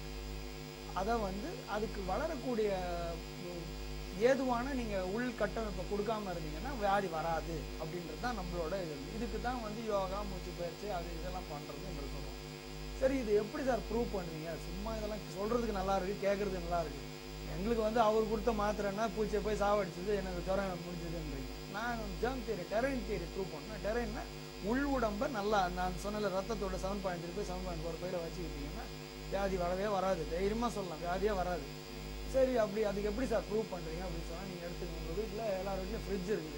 அதை வந்து அதுக்கு வளரக்கூடிய உம், ஏதுவான நீங்க உள் கட்டமைப்பை கொடுக்காம இருந்தீங்கன்னா வியாதி வராது அப்படின்றது தான் நம்மளோட இது இதுக்கு தான் வந்து யோகா மூச்சு பயிற்சி அது இதெல்லாம் பண்றது எங்களுக்கு சொல்லுவோம் சரி இது எப்படி சார் ப்ரூவ் பண்ணுவீங்க சும்மா இதெல்லாம் சொல்றதுக்கு நல்லா இருக்கு கேட்கறதுக்கு நல்லா இருக்கு எங்களுக்கு வந்து அவர் கொடுத்த மாத்திரைன்னா பூச்சியை போய் சாவடிச்சது எனக்கு ஜுரம் முடிஞ்சதுன்றீங்க நான் germ theory terrain theory prove பண்ணேன் டெரைன்னா உள் உடம்ப நல்லா நான் சொன்னல ரத்தத்தோட seven point three seven point four ஃபைவ்ல வச்சுக்கிட்டீங்கன்னா வியாதி வரவே வராது தைரியமா சொல்லலாம் வியாதியே வராது சரி அப்படி அதுக்கு எப்படி சார் ப்ரூவ் பண்றீங்க அப்படின்னு சொன்னா நீங்க எடுத்துக்கோங்க உங்க வீட்டில் எல்லார் வீட்லயும் ஃப்ரிட்ஜ் இருக்குது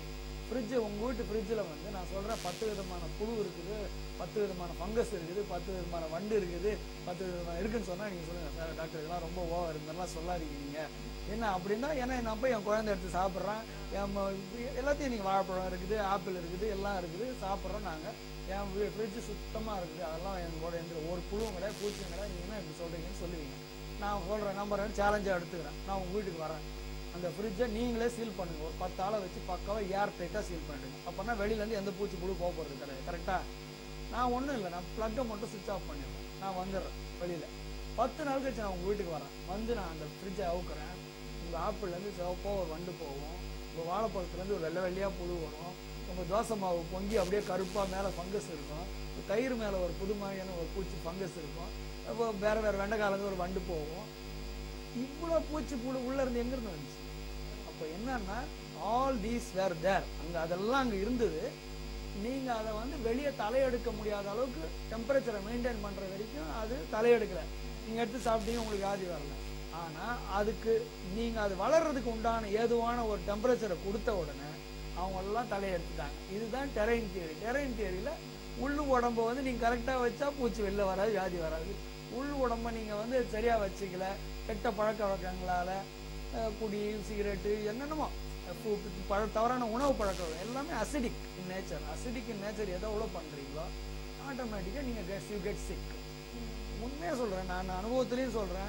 ஃப்ரிட்ஜு உங்கள் வீட்டு ஃப்ரிட்ஜில் வந்து நான் சொல்கிறேன் பத்து விதமான புழு இருக்குது பத்து விதமான ஃபங்கஸ் இருக்குது பத்து விதமான வண்டு இருக்குது பத்து விதமான இருக்குன்னு சொன்னால் நீங்கள் சொல்லுங்கள் சார் டாக்டர் இதெல்லாம் ரொம்ப ஓவர் இந்த மாதிரிலாம் சொல்லாதீங்க நீங்கள் என்ன அப்படின்னா ஏன்னா நான் போய் என் குழந்தை எடுத்து சாப்பிட்றேன் என் ம- எல்லாத்தையும் நீங்கள் வாழைப்பழம் இருக்குது ஆப்பிள் இருக்குது எல்லாம் இருக்குது சாப்பிட்றோம் நாங்கள் என் ஃப்ரிட்ஜு சுத்தமாக இருக்குது அதெல்லாம் எங்களோட எந்த ஒரு புழுவும் கிடையாது பூச்சியும் கிடையாது நீங்கள் என்ன இப்படி சொல்கிறீங்கன்னு சொல்லுவீங்க நான் சொல்கிறேன் நம்பர் சேலஞ்சாக எடுத்துக்கிறேன் நான் உங்கள் வீட்டுக்கு வரேன் அந்த ஃப்ரிட்ஜை நீங்களே சீல் பண்ணுங்க ஒரு பத்து ஆளை வச்சு பக்காவாக ஏர் டைட்டாக சீல் பண்ணிடுங்க அப்போனா வெளியிலேருந்து எந்த பூச்சி புழு போக போகிறது கிடையாது கரெக்டாக நான் ஒன்றும் இல்லை நான் ப்ளக்கை மட்டும் சுவிட்ச் ஆஃப் பண்ணிடுறேன் நான் வந்துடுறேன் வெளியில் பத்து நாள் கழிச்சு நான் உங்கள் வீட்டுக்கு வரேன் வந்து நான் அந்த ஃப்ரிட்ஜை அவுக்குறேன் உங்கள் ஆப்பிள்லேருந்து சிவப்போ ஒரு வண்டு போகும் உங்கள் வாழைப்பழத்துலேருந்து ஒரு வெள்ளை வெள்ளையாக புழு வரும் உங்கள் தோசை மாவு பொங்கி அப்படியே கருப்பாக மேலே ஃபங்கஸ் இருக்கும் தயிர் மேலே ஒரு புது மாதிரியான ஒரு பூச்சி ஃபங்கஸ் இருக்கும் அப்போ வேறு வேறு வெண்டைக்காலேருந்து ஒரு வண்டு போகும் இவ்வளோ பூச்சி புழு உள்ளே இருந்து எங்கேருந்து வந்துச்சு அப்போ என்னன்னா ஆல் தீஸ் வேர் தேர் அங்கே அதெல்லாம் அங்கே இருந்தது நீங்கள் அதை வந்து வெளியே தலையெடுக்க முடியாத அளவுக்கு டெம்பரேச்சரை மெயின்டைன் பண்ணுற வரைக்கும் அது தலையெடுக்கல நீங்கள் எடுத்து சாப்பிட்டீங்க உங்களுக்கு வியாதி வரல ஆனால் அதுக்கு நீங்கள் அது வளர்றதுக்கு உண்டான ஏதுவான ஒரு டெம்பரேச்சரை கொடுத்த உடனே அவங்க எல்லாம் தலையெடுத்துட்டாங்க இதுதான் டெரைன் தியரி டெரைன் தியரியில் உள் உடம்ப வந்து நீங்கள் கரெக்டாக வச்சா பூச்சி வெளில வராது வியாதி வராது உள் உடம்ப நீங்கள் வந்து சரியாக வச்சுக்கல கெட்ட பழக்க வழக்கங்களால் அஹ் குடி சிகரெட்டு என்னென்னமோ அஹ் பு- பு- பழ தவறான உணவு பழக்க வழக்கம் எல்லாமே acidic in nature acidic in nature எதை எவ்வளோ பண்ணுறீங்களோ ஆட்டோமேட்டிக்காக நீங்கள் கெட் யூ கெட் சிக் உண்மையாக சொல்கிறேன் நான் அனுபவத்துலேயும் சொல்கிறேன்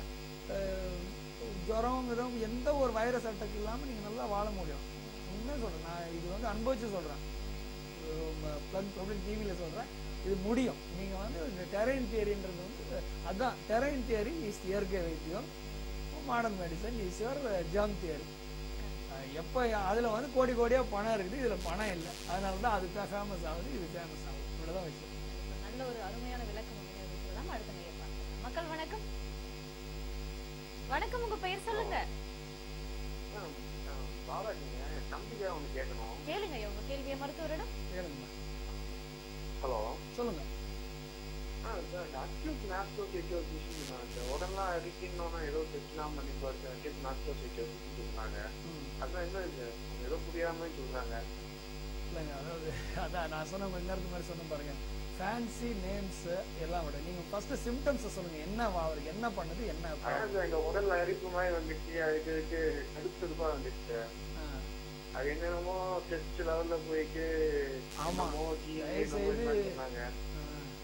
ஜுரம் கிரம் எந்த ஒரு வைரஸ் அட்டாக் இல்லாமல் நீங்கள் நல்லா வாழ முடியும் உண்மையாக சொல்கிறேன் நான் இது வந்து அனுபவிச்சு சொல்கிறேன் ப்ளக் பப்ளிக் டிவியில் சொல்கிறேன் இது முடியும் நீங்கள் வந்து இந்த டெரைன் தியரின்றது வந்து அதான் டெரைன் தியரி இஸ் இயற்கை வைத்தியம் modern medicine is your germ theory எப்போ அதில் வந்து கோடி கோடியாக பணம் இருக்குது இதில் பணம் இல்லை அதனால தான் அது ஃபேமஸ் ஆகுது இது ஃபேமஸ் ஆகுது இவ்வளோதான் விஷயம் நல்ல ஒரு அருமையான விளக்கம் அப்படின்னு சொல்லலாம் அடுத்த நேயர் பார்க்கலாம் மக்கள் வணக்கம் வணக்கம் உங்க பெயர் சொல்லுங்க பாலாஜிங்க தம்பிக்கா ஒன்று கேட்கணும் கேளுங்க ஐயா, உங்க கேள்வியை மருத்துவரிடம் கேளுங்கம்மா ஹலோ சொல்லுங்கள் ஆ சார் இந்த அக்யூட் மேஸ்டோசைட்டோசிஸ் இந்த உடம்பெல்லாம் அடிக்கணும்னா ஏதோ டெஸ்ட்லாம் பண்ணி பார்த்து அக்யூட் மேஸ்டோசைட்டோசிஸ் சொல்றாங்க ம் அதான் என்ன இது ஏதோ புரியாம சொல்றாங்க இல்லைங்க அதாவது அதான் நான் சொன்ன கொஞ்ச நேரத்துக்கு மாதிரி சொன்ன பாருங்க ஃபேன்சி நேம்ஸ் எல்லாம் விட நீங்க ஃபர்ஸ்ட் சிம்டம்ஸ் சொல்லுங்க என்ன அவருக்கு என்ன பண்ணுது என்ன problem? அதான் சார் எங்க உடல்ல அரிப்பு மாதிரி வந்துச்சு அதுக்கு இதுக்கு கடுப்பா வந்துச்சு ஆ, அது என்னென்னமோ டெஸ்ட் லெவல்ல போயிட்டு ஆமா. என்னமோ GM தயவு என்னமோ இது மாதிரி செய்து- சொன்னாங்க ஆ.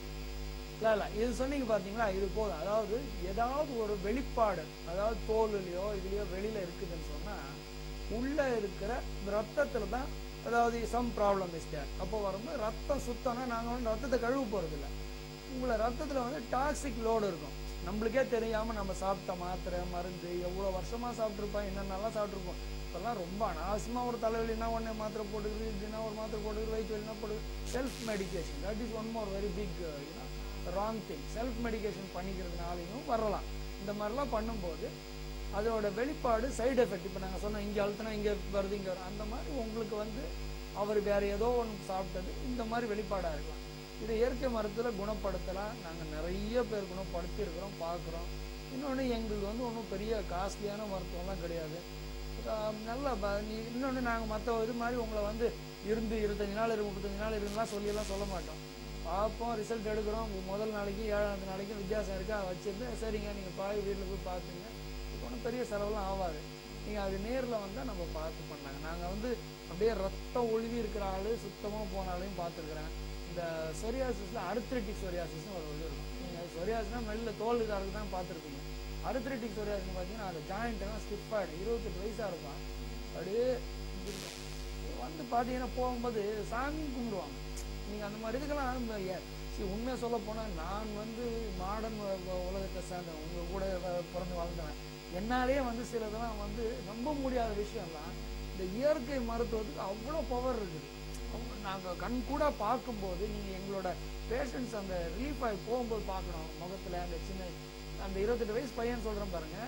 இல்ல இல்ல இது சொன்னீங்க பாத்தீங்களா இது போதும் அதாவது ஏதாவது ஒரு வெளிப்பாடு அதாவது தோலுலயோ இதுலயோ வெளியில இருக்குதுன்னு சொன்னா உள்ள இருக்கிற ரத்தத்துல தான் அதாவது சம் ப்ராப்ளம் இஸ் தேர் அப்போ வரும்போது ரத்தம் சுத்தம்னா நாங்க வந்து ரத்தத்தை கழுவ போறது இல்ல உங்களை ரத்தத்துல வந்து டாக்ஸிக் லோடு இருக்கும் நம்மளுக்கே தெரியாம நம்ம சாப்பிட்ட மாத்திரை மருந்து எவ்வளவு வருஷமா சாப்பிட்டுருப்போம் என்னென்னலாம் சாப்பிட்டுருப்போம் இப்பெல்லாம் ரொம்ப அனாவசியமா ஒரு தலைவலினா உடனே மாத்திரை போட்டுக்கிறது இப்படின்னா ஒரு மாத்திரை போட்டுக்கிறது வயிற்று வலினா போட்டுக்கிறது self medication that is one more very big wrong thing self medication பண்ணிக்கிறதுனாலையும் வரலாம் இந்த மாதிரிலாம் பண்ணும்போது அதோட வெளிப்பாடு சைடு எஃபெக்ட் இப்போ நாங்கள் சொன்னோம் இங்கே அழுத்தினா இங்கே வருது இங்கே வரும் அந்த மாதிரி உங்களுக்கு வந்து அவர் வேற ஏதோ ஒன்று சாப்பிட்டது இந்த மாதிரி வெளிப்பாடாக இருக்கலாம் இதை இயற்கை மருத்துவத்தில் குணப்படுத்தலாம் நாங்கள் நிறைய பேர் குணப்படுத்தி இருக்கிறோம் பார்க்குறோம் இன்னொன்று எங்களுக்கு வந்து ஒன்றும் பெரிய காஸ்ட்லியான மருத்துவம்லாம் கிடையாது ஆஹ் நல்ல ப- நீ இன்னொன்று நாங்கள் மற்ற இது மாதிரி உங்களை வந்து இருந்து இருபத்தஞ்சு நாள் இரு முப்பத்தஞ்சு நாள் இருந்தெல்லாம் சொல்லியெல்லாம் சொல்ல மாட்டோம் பார்ப்போம் ரிசல்ட் எடுக்கிறோம் முதல் நாளைக்கு ஏழாவது நாளைக்கு வித்தியாசம் இருக்கா வச்சிருந்து சரிங்க நீங்கள் பாய் வீட்டில் போய் பார்த்துங்க இப்போ ஒன்றும் பெரிய செலவெல்லாம் ஆகாது நீங்கள் அது நேரில் வந்தால் நம்ம பார்த்து பண்ணாங்க நாங்கள் வந்து அப்படியே ரத்தம் ஒழுவி இருக்கிற ஆள் சுத்தமாக போன ஆளையும் பார்த்துருக்குறேன் இந்த சொரியாசிஸில் அர்த்ரிட்டிக் சொரியாசிஸ்னு ஒரு இது இருக்கும் நீங்கள் சொரியாசிஸ்னா மெல்ல தோல் இதாக தான் பார்த்துருப்பீங்க அர்த்ரிட்டிக் சொரியாசிஸ் பார்த்தீங்கன்னா அந்த ஜாயிண்ட் எல்லாம் ஸ்டிஃப் ஆகிடும் இருபத்தெட்டு வயசாக இருக்கும் அப்படியே இப்படி இருக்கும். வந்து பார்த்தீங்கன்னா போகும்போது சாமி கும்பிடுவாங்க நீங்கள் அந்த மாதிரி இதுக்கெல்லாம் சரி உண்மையாக சொல்ல போனால் நான் வந்து மாடர்ன் உலகத்தை சேர்ந்தேன் உங்கள் கூட வ- பிறந்து வளர்ந்தவன் என்னாலேயே வந்து சிலதெல்லாம் வந்து நம்ப முடியாத விஷயம்லாம் இந்த இயற்கை மருத்துவத்துக்கு அவ்வளோ பவர் இருக்குது நாங்கள் கண் கூட பார்க்கும்போது நீங்கள் எங்களோட பேஷண்ட்ஸ் அந்த ரிலீஃப் ஆகி போகும்போது பார்க்கணும் முகத்தில் அந்த சின்ன அந்த இருபத்தெட்டு வயசு பையன் சொல்கிறேன் பாருங்கள்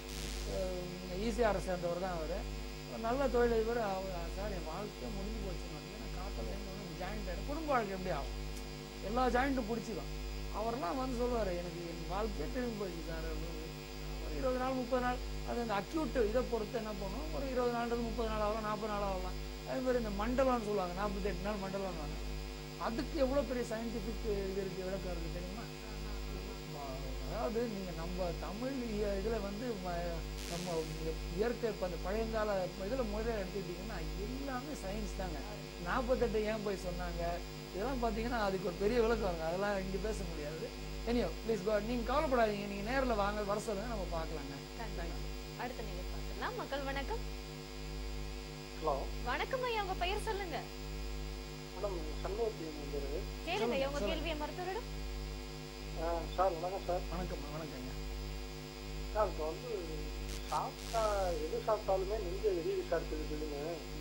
ஈசிஆரை சேர்ந்தவர் தான் அவர் நல்ல தொழிலதிபர் அவர் சார் என் வாழ்க்கையே முடிஞ்சு போச்சு ஏன்னா காத்தில் எங்க ஜாயிண்ட் ஆகிடும் குடும்ப வாழ்க்கை எப்படி ஆகும் எல்லா ஜாயிண்ட்டும் பிடிச்சிக்கும் அவரெல்லாம் வந்து சொல்லுவார் எனக்கு என் வாழ்க்கையே திரும்பி போச்சு சார் அப்படின்னு. ஒரு இருபது நாள் முப்பது நாள் அது அந்த அக்யூட் இதை பொறுத்து என்ன பண்ணுவோம் ஒரு இருபது நாள்ன்றது முப்பது நாள் ஆகலாம் நாற்பது நாள் ஆகலாம் அதே மாதிரி இந்த மண்டலம்னு சொல்லுவாங்க நாற்பத்தி எட்டு நாள் மண்டலம்னு அதுக்கு எவ்வளோ பெரிய சயின்டிஃபிக் இது இருக்கு விளக்கம் இருக்கு தெரியுமா அதாவது நீங்க நம்ம தமிழ் இ- இதுல வந்து ம- நம்ம இயற்கை இப்ப அந்த பழையங்கால இதுல முறையை எடுத்துக்கிட்டீங்கன்னா எல்லாமே சயின்ஸ் தாங்க நாற்பத்தெட்டு ஏன் போய் சொன்னாங்க இதெல்லாம் பாத்தீங்கன்னா அதுக்கு ஒரு பெரிய விளக்கம் இருக்கு அதெல்லாம் இங்க பேச முடியாது எனியோ ப்ளீஸ் கோ நீங்க கவலைப்படாதீங்க நீங்க நேர்ல வாங்க வர சொல்லுங்க நம்ம பார்க்கலாங்க கண்டிப்பா. அடுத்த நீங்க பார்க்கலாம் மக்கள் வணக்கம் ஹலோ வணக்கம் ஐயா உங்க பெயர் சொல்லுங்க மேடம் சண்முகத்தி வந்துருது கேளுங்க ஐயா உங்க கேள்வியை மருத்துவரிடம் சார் வணக்கம் சார் வணக்கம் வணக்கங்க சார் இப்போ வந்து சாப்பிட்டா எது சாப்பிட்டாலுமே நெஞ்சு எரியுது சார் இருக்குதுன்னு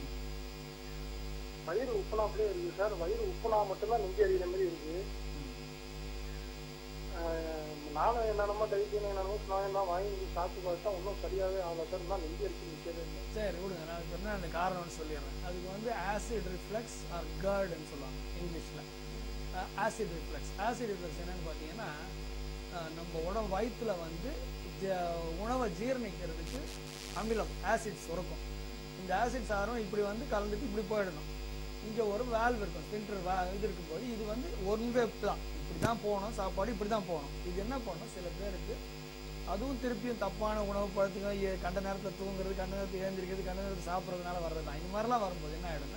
வயிறு உப்புனாப்லேயே இருக்குது சார் வயிறு உப்புனா மட்டும்தான் நெஞ்சு எரியிற மாதிரி இருக்கு ஆஹ் நானும் என்னென்னமோ டைட்டியம் என்னென்னமோ ஸ்நாயெல்லாம் வாங்கி சாப்பிட்டு பார்த்தா ஒன்றும் சரியாகவே ஆகல சார் நான் நெஞ்சு எரிச்சு நிற்கவே இல்லை சரி விடுங்க நான் சொன்ன அந்த காரணம்னு சொல்லிடுறேன் அதுக்கு வந்து ஆசிட் ரிஃப்ளெக்ஸ் ஆர் கர்டுன்னு சொல்லுவாங்க இங்கிலீஷில் ஆசிட் ரிஃப்ளெக்ஸ் ஆசிட் ரிஃப்ளெக்ஸ் என்னன்னு பார்த்தீங்கன்னா அஹ், நம்ம உடம்பு வயிற்றுல வந்து ஜ- உணவை ஜீரணிக்கிறதுக்கு அமிலம் ஆசிட் சுரக்கும் இந்த ஆசிட் சாரம் இப்படி வந்து கலந்துட்டு இப்படி போயிடணும் இங்கே ஒரு வேல்வ் இருக்கும் ஃபில்டர் வே இது இருக்கும்போது இது வந்து ஒன் வே தான் இப்படி தான் போகணும் சாப்பாடு இப்படி தான் போகணும் இது என்ன பண்ணணும் சில பேருக்கு அதுவும் திருப்பியும் தப்பான உணவு பழத்துக்கு எ- கண்ட நேரத்தில் தூங்குறது கண்ட நேரத்தில் ஏந்திரிக்கிறது கண்ட நேரத்தில் சாப்பிட்றதுனால வர்றது தான் இந்த மாதிரிலாம் வரும்போது என்ன ஆகிடும்னா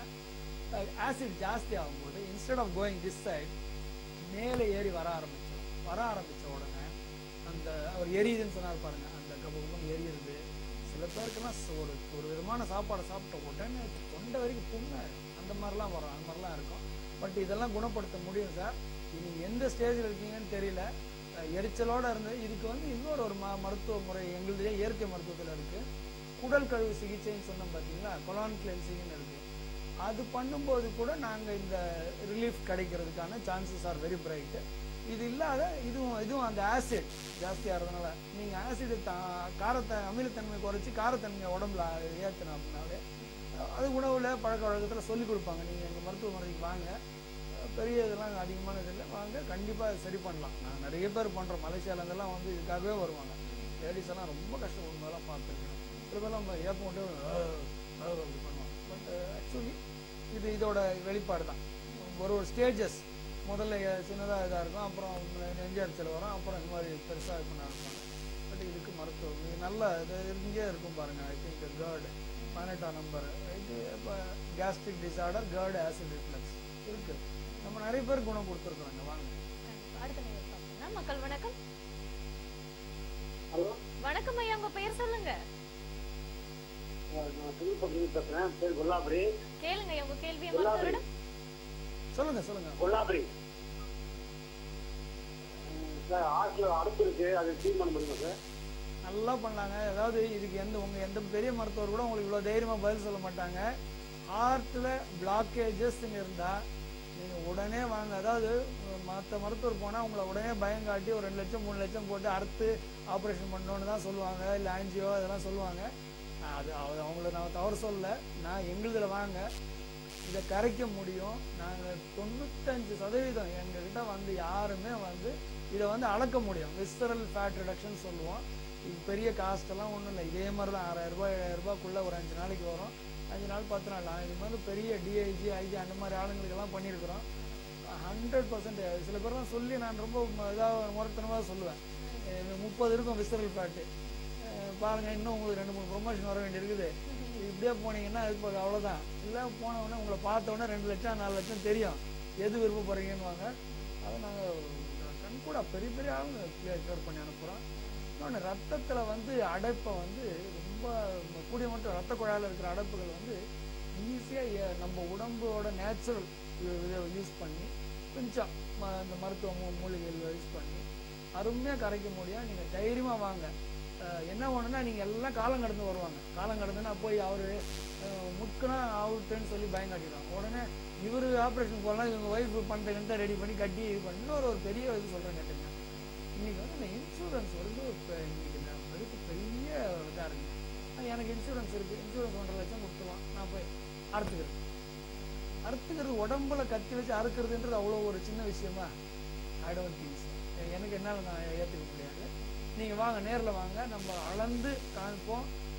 ஆசிட் ஜாஸ்தி ஆகும்போது instead of going this side மேலே ஏறி வர ஆரம்பிச்சோம் வர ஆரம்பிச்ச உடனே அந்த அவர் எரியுதுன்னு சொன்னார் பாருங்க அந்த கபகம் எரியுது சில பேருக்குலாம் ச- ஒரு ஒரு விதமான சாப்பாடை சாப்பிட்ட உடனே தொண்டை வரைக்கும் புண்ணு அந்த மாதிரிலாம் வரும் அந்த மாதிரிலாம் இருக்கும் பட் இதெல்லாம் குணப்படுத்த முடியும் சார் நீங்கள் எந்த ஸ்டேஜில் இருக்கீங்கன்னு தெரியல அஹ் எரிச்சலோட இருந்து இதுக்கு வந்து இன்னொரு ஒரு ம மருத்துவ முறை எங்களுடைய இயற்கை மருத்துவத்தில் இருக்கு குடல் கழுவு சிகிச்சைன்னு சொன்னோம் பார்த்தீங்களா கொலான் கிளென்சிங்னு இருக்கு அது பண்ணும்போது கூட நாங்கள் இந்த ரிலீஃப் கிடைக்கிறதுக்கான சான்சஸ் ஆர் வெரி பிரைட் இது இல்லாத இதுவும் இதுவும் அந்த ஆசிட் ஜாஸ்தியாகிறதுனால நீங்கள் ஆசிட் காரத்தை அமிலத்தன்மை குறைச்சி காரத்தன்மையை உடம்புல ஏற்றின அப்படின்னாலே அது உணவுல பழக்க வழக்கத்தில் சொல்லி கொடுப்பாங்க நீங்கள் எங்கள் மருத்துவமனைக்கு வாங்க பெரிய இதெல்லாம் அதிகமான இது இல்லை வாங்க கண்டிப்பாக சரி பண்ணலாம் நான் நிறைய பேர் பண்ணுறோம் மலேசியாவிலேருந்தெல்லாம் வந்து இதுக்காகவே வருவாங்க லேடிஸ் எல்லாம் ரொம்ப கஷ்டப்படுறதெல்லாம் பார்த்துருக்கேன் சில பேர்லாம் நம்ம ஏப்பம் விட்டு "ஆஹ், ஆஹ்" அப்படி பண்ணுவாங்க பட் ஆக்சுவலி இது இதோட வெளிப்பாடு தான் ஒரு ஒரு ஸ்டேஜஸ் முதல்ல சின்னதாக இதாக இருக்கும் அப்புறம் நெஞ்சரிச்சல் வரும் அப்புறம் இந்த மாதிரி பெருசாக இது பண்ண ஆரம்பிப்பாங்க பட் இதுக்கு மருத்துவம் இது நல்ல இது இங்கே இருக்கும் பாருங்க ஐ திங்க் கேர்டு பதினெட்டாம் நம்பர் இது இப்போ gastric disorder GERD acid reflux இருக்கு நம்ம நிறைய பேர் குணம் கொடுத்துருக்குறாங்க வாங்க கண்டிப்பா. அடுத்த நீங்க பார்க்கலாம் மக்கள் வணக்கம் ஹலோ வணக்கம் ஐயா உங்க பெயர் சொல்லுங்க நான் புதுப்பட்டி பேசுகிறேன் பேர் கொல்லாபுரி கேளுங்க ஐயா உங்க கேள்வியை மருத்துவரிடம் சொல்லுங்க சொல்லுங்க கொல்லாபுரி சார் ஆற்றில் அடுப்பு இருக்கு அது க்ளீன் பண்ண முடியுமா சார் நல்லா பண்ணாங்க அதாவது இதுக்கு எந்த உங்க எந்த பெரிய மருத்துவர் கூட உங்களுக்கு இவ்வளோ தைரியமா பதில் சொல்ல மாட்டாங்க ஹார்ட்ல பிளாக்கேஜஸ்ன்னு இருந்தா நீங்க உடனே வாங்க அதாவது மற்ற மருத்துவர் போனா உங்களை உடனே பயம் காட்டி ஒரு ரெண்டு லட்சம் மூணு லட்சம் போட்டு அறுத்து ஆப்ரேஷன் பண்ணணும்னு தான் சொல்லுவாங்க இல்லை ஆன்ஜியோ அதெல்லாம் சொல்லுவாங்க நான் அது அது அவங்கள நான் தவறு சொல்லல நான் எங்களுதுல வாங்க இதை கரைக்க முடியும் நாங்கள் தொண்ணூத்தஞ்சு சதவீதம் எங்ககிட்ட வந்து யாருமே வந்து இதை வந்து அளக்க முடியும் விஸ்தரல் ஃபேட் ரிடக்ஷன் சொல்லுவோம் இது பெரிய காஸ்ட் எல்லாம் ஒன்றும் இல்லை இதே மாதிரி தான் ஆறாயிரம் ரூபாய் ஏழாயிரம் ரூபாய்க்குள்ள ஒரு அஞ்சு நாளைக்கு வரும் அஞ்சு நாள் பத்து நாள் நான் இது மாதிரி பெரிய டிஐஜி ஐஜி அந்த மாதிரி ஆளுங்களுக்கெல்லாம் பண்ணியிருக்கிறோம் ஹண்ட்ரட் பர்சன்ட் சில பேர்லாம் சொல்லி நான் ரொம்ப இதாக முரட்டனமாக சொல்லுவேன் அஹ் முப்பது இருக்கும் விஸ்தரல் ஃபேட்டு பாருங்க இன்னும் உங்களுக்கு ரெண்டு மூணு ப்ரொமோஷன் வர வேண்டியிருக்குது இப்படியே போனீங்கன்னா அது இப்போ அவ்வளோதான் இல்லை போன உடனே உங்களை பார்த்த உடனே ரெண்டு லட்சம் நாலு லட்சம் தெரியும் எது விருப்பப்படுறீங்கன்னுவாங்க அதை நாங்கள் கண்கூட பெரிய பெரிய ஆளுங்க கிளியர் பண்ணி அனுப்புகிறோம் இன்னொன்று ரத்தத்தில் வந்து அடைப்பை வந்து ரொம்ப கூடிய மட்டும் ரத்த குழாயில் இருக்கிற அடைப்புகள் வந்து ஈஸியாக நம்ம உடம்போட நேச்சுரல் இதை யூஸ் பண்ணி கொஞ்சம் ம- இந்த மருத்துவ மூ- மூலிகைகள் யூஸ் பண்ணி அருமையாக கரைக்க முடியும் நீங்கள் தைரியமாக வாங்க அஹ் என்ன ஒன்றுனா நீங்கள் எல்லாம் காலம் கடந்து வருவாங்க காலம் கடந்துன்னா போய் அவர் முக்குனா அவுட்டுன்னு சொல்லி பயம் காட்டிடுவாங்க உடனே இவர் ஆப்ரேஷன் போகலாம் இவங்க ஒய்ஃப் பண்ணுறதுன்ட்டு ரெடி பண்ணி கட்டி இது பண்ணி இன்னொரு ஒரு பெரிய இது சொல்கிறேன் கேட்டுங்க இன்னைக்கு வந்து இந்த இன்சூரன்ஸ் வந்து இப்போ இன்னைக்கு இந்த அதுக்கு பெரிய இதாக இருக்குங்க ஆனா எனக்கு இன்சூரன்ஸ் இருக்குது இன்சூரன்ஸ் ஒன்றரை லட்சம் கொடுத்துருவான் நான் போய் அறுத்துக்கிறேன் அறுத்துக்கிறது உடம்புல கத்தி வச்சு அறுக்கிறதுன்றது அவ்வளோ ஒரு சின்ன விஷயமா ஐ டோன்ட் திங்க் எனக்கு என்னால் நான் ஏற்றுக்க முடியாது நீங்கள் வாங்க நேரில் வாங்க நம்ம அளந்து காமிப்போம்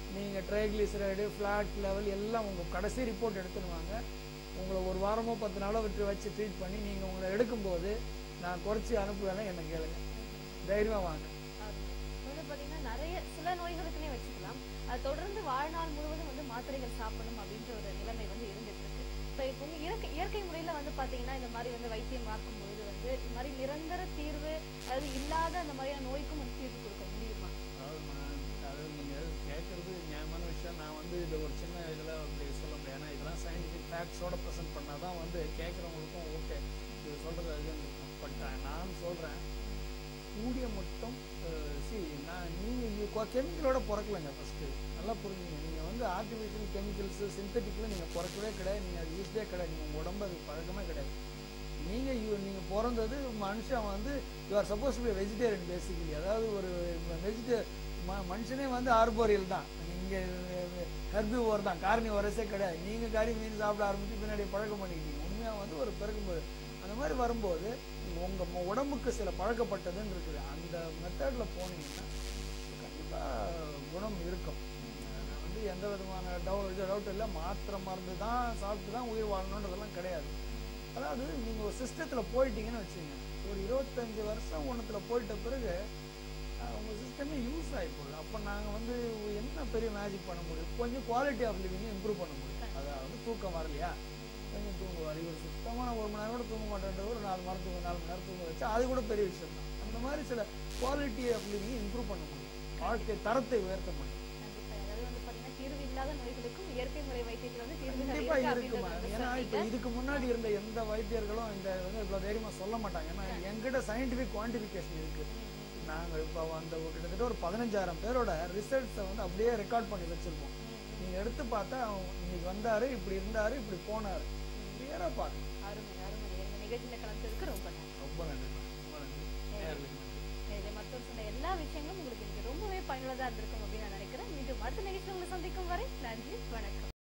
நீங்கள் ட்ரைக்ளிசரைடு ஃப்ளாட் லெவல் எல்லாம் உங்கள் கடைசி ரிப்போர்ட் எடுத்துன்னு வாங்க உங்களை ஒரு வாரமோ பத்து நாளோ விட்டு வச்சு ட்ரீட் பண்ணி நீங்கள் உங்களை எடுக்கும்போது நான் குறைச்சி அனுப்புவேன்னா என்ன கேளுங்க தைரியமாக வாங்க அது வந்து பாத்தீங்கன்னா நிறைய சில நோய்களுக்குனே வச்சுக்கலாம் அது தொடர்ந்து வாழ்நாள் முழுவதும் வந்து மாத்திரைகள் சாப்பிடணும் அப்படின்ற ஒரு நிலைமை வந்து இருந்துட்டு இருக்கு இப்போ இப்போ வந்து இயற்கை இயற்கை முறையில வந்து பாத்தீங்கன்னா இந்த மாதிரி வந்து வைத்தியம் பார்க்கும் பொழுது வந்து இந்த மாதிரி நிரந்தர தீர்வு அதாவது இல்லாத அந்த மாதிரியான நோய்க்கும் வந்து தீர்வு கொடுக்க முடியுமா அதாவது நான் அதாவது நீங்கள் கேட்குறது நியாயமான விஷயம் நான் வந்து இது ஒரு சின்ன இதில் அப்படி சொல்ல முடியாது ஏன்னா இதெல்லாம் சயின்டிஃபிக் ஃபேக்ட்ஸோட ப்ரெசென்ட் பண்ணால் தான் வந்து கேட்குறவங்களுக்கும் ஓகே இது சொல்கிறது அதுன்னு இருக்கும் பட் நான் சொல்கிறேன் கூடிய மட்டும் சி நான் நீங்கள் கெமிக்கலோட பிறக்கலைங்க ஃபஸ்ட்டு நல்லா புரிஞ்சுங்க நீங்கள் வந்து ஆர்டிஃபிஷியல் கெமிக்கல்ஸு சிந்தட்டிக்கில் நீங்கள் பிறக்கவே கிடையாது நீங்கள் அது யூஸ்டே கிடையாது நீங்கள் உங்கள் உடம்பு அது பழக்கமே கிடையாது நீங்கள் யூ நீங்கள் பிறந்தது மனுஷன் வந்து you are suppose be vegetarian basically அதாவது ஒரு வெஜிடே ம மனுஷனே வந்து ஆர்போரியல் தான் நீங்கள் ஹெர்பிவோர் தான் காரணி வரசே கிடையாது நீங்கள் கறி மீன் சாப்பிட ஆரம்பிச்சு பின்னாடி பழக்கம் பண்ணிக்கிட்டீங்க உண்மையாக வந்து ஒரு பிறக்கும்போது அந்த மாதிரி வரும்போது உங்கள் உடம்புக்கு சில பழக்கப்பட்டதுன்னு இருக்குது அந்த மெத்தடில் போனீங்கன்னா கண்டிப்பாக குணம் இருக்கும் நான் வந்து எந்த விதமான டவுட் டவுட் இல்லை மாத்திரை மருந்து தான் சாப்பிட்டு தான் உயிர் வாழணுன்றதெல்லாம் கிடையாது அதாவது நீங்கள் ஒரு சிஸ்டத்தில் போயிட்டீங்கன்னு வச்சுங்க ஒரு இருபத்தஞ்சு வருஷம் ஒன்றுத்தில் போயிட்ட பிறகு அஹ், உங்க சிஸ்டமே யூஸ் ஆகி போகுது அப்போ நாங்கள் வந்து என்ன பெரிய மேஜிக் பண்ண முடியும் கொஞ்சம் குவாலிட்டி ஆஃப் லிவிங்கை இம்ப்ரூவ் பண்ண முடியும் அதாவது தூக்கம் வரலையா கொஞ்சம் தூங்குவார் இவர் சுத்தமான ஒரு மணி நேரம் கூட தூங்க மாட்டேன்ற ஒரு நாலு மணி தூங்க நாலு மணி நேரம் தூங்க வச்சா அது கூட பெரிய விஷயம் தான் அந்த மாதிரி சில குவாலிட்டி ஆஃப் லிவிங்கை இம்ப்ரூவ் பண்ண முடியும் வாழ்க்கை தரத்தை உயர்த்த முடியும் கண்டிப்பா அதாவது வந்து பாத்தீங்கன்னா தீர்வு இல்லாத நோய்களுக்கும் இயற்கை முறை வைத்தியத்துல வந்து தீர்வுகள் கண்டிப்பா இருக்கு இருக்குமா அப்படின்றத வந்து ஏன்னா இப்ப சொன்னீங்க. இதுக்கு முன்னாடி இருந்த எந்த வைத்தியர்களும் இந்த வந்து இவ்வளவு தைரியமா சொல்ல மாட்டாங்க ஏன்னா எங்கிட்ட சயின்டிபிக் குவான்டிஃபிகேஷன் இருக்கு நாங்க இப்போ அந்த ஒரு கிட்டத்தட்ட ஒரு பதினஞ்சாயிரம் பேரோட ரிசல்ட்ஸை வந்து அப்படியே ரெக்கார்ட் பண்ணி வச்சிருப்போம் நீங்க எடுத்து பார்த்தா அவன் இன்னைக்கு வந்தாரு இப்படி இருந்தாரு இப்படி போனாரு கிளியரா பார்க்கணும் அருமை அருமை இந்த நிகழ்ச்சியில கலந்ததுக்கு ரொம்ப நன்றி ரொம்ப நன்றி ரொம்ப நன்றி நேயர்களுக்கு நன்றி இதை மருத்துவர் சொன்ன எல்லா விஷயங்களும் உங்களுக்கு இன்னைக்கு ரொம்பவே பயனுள்ளதா இருந்திருக்கும் அப்படின்னு நான் நினைக்கிறேன் மீண்டும் அடுத்த நிகழ்ச்சி உங்களை சந்திக்கும் வரை நன்றி வணக்கம்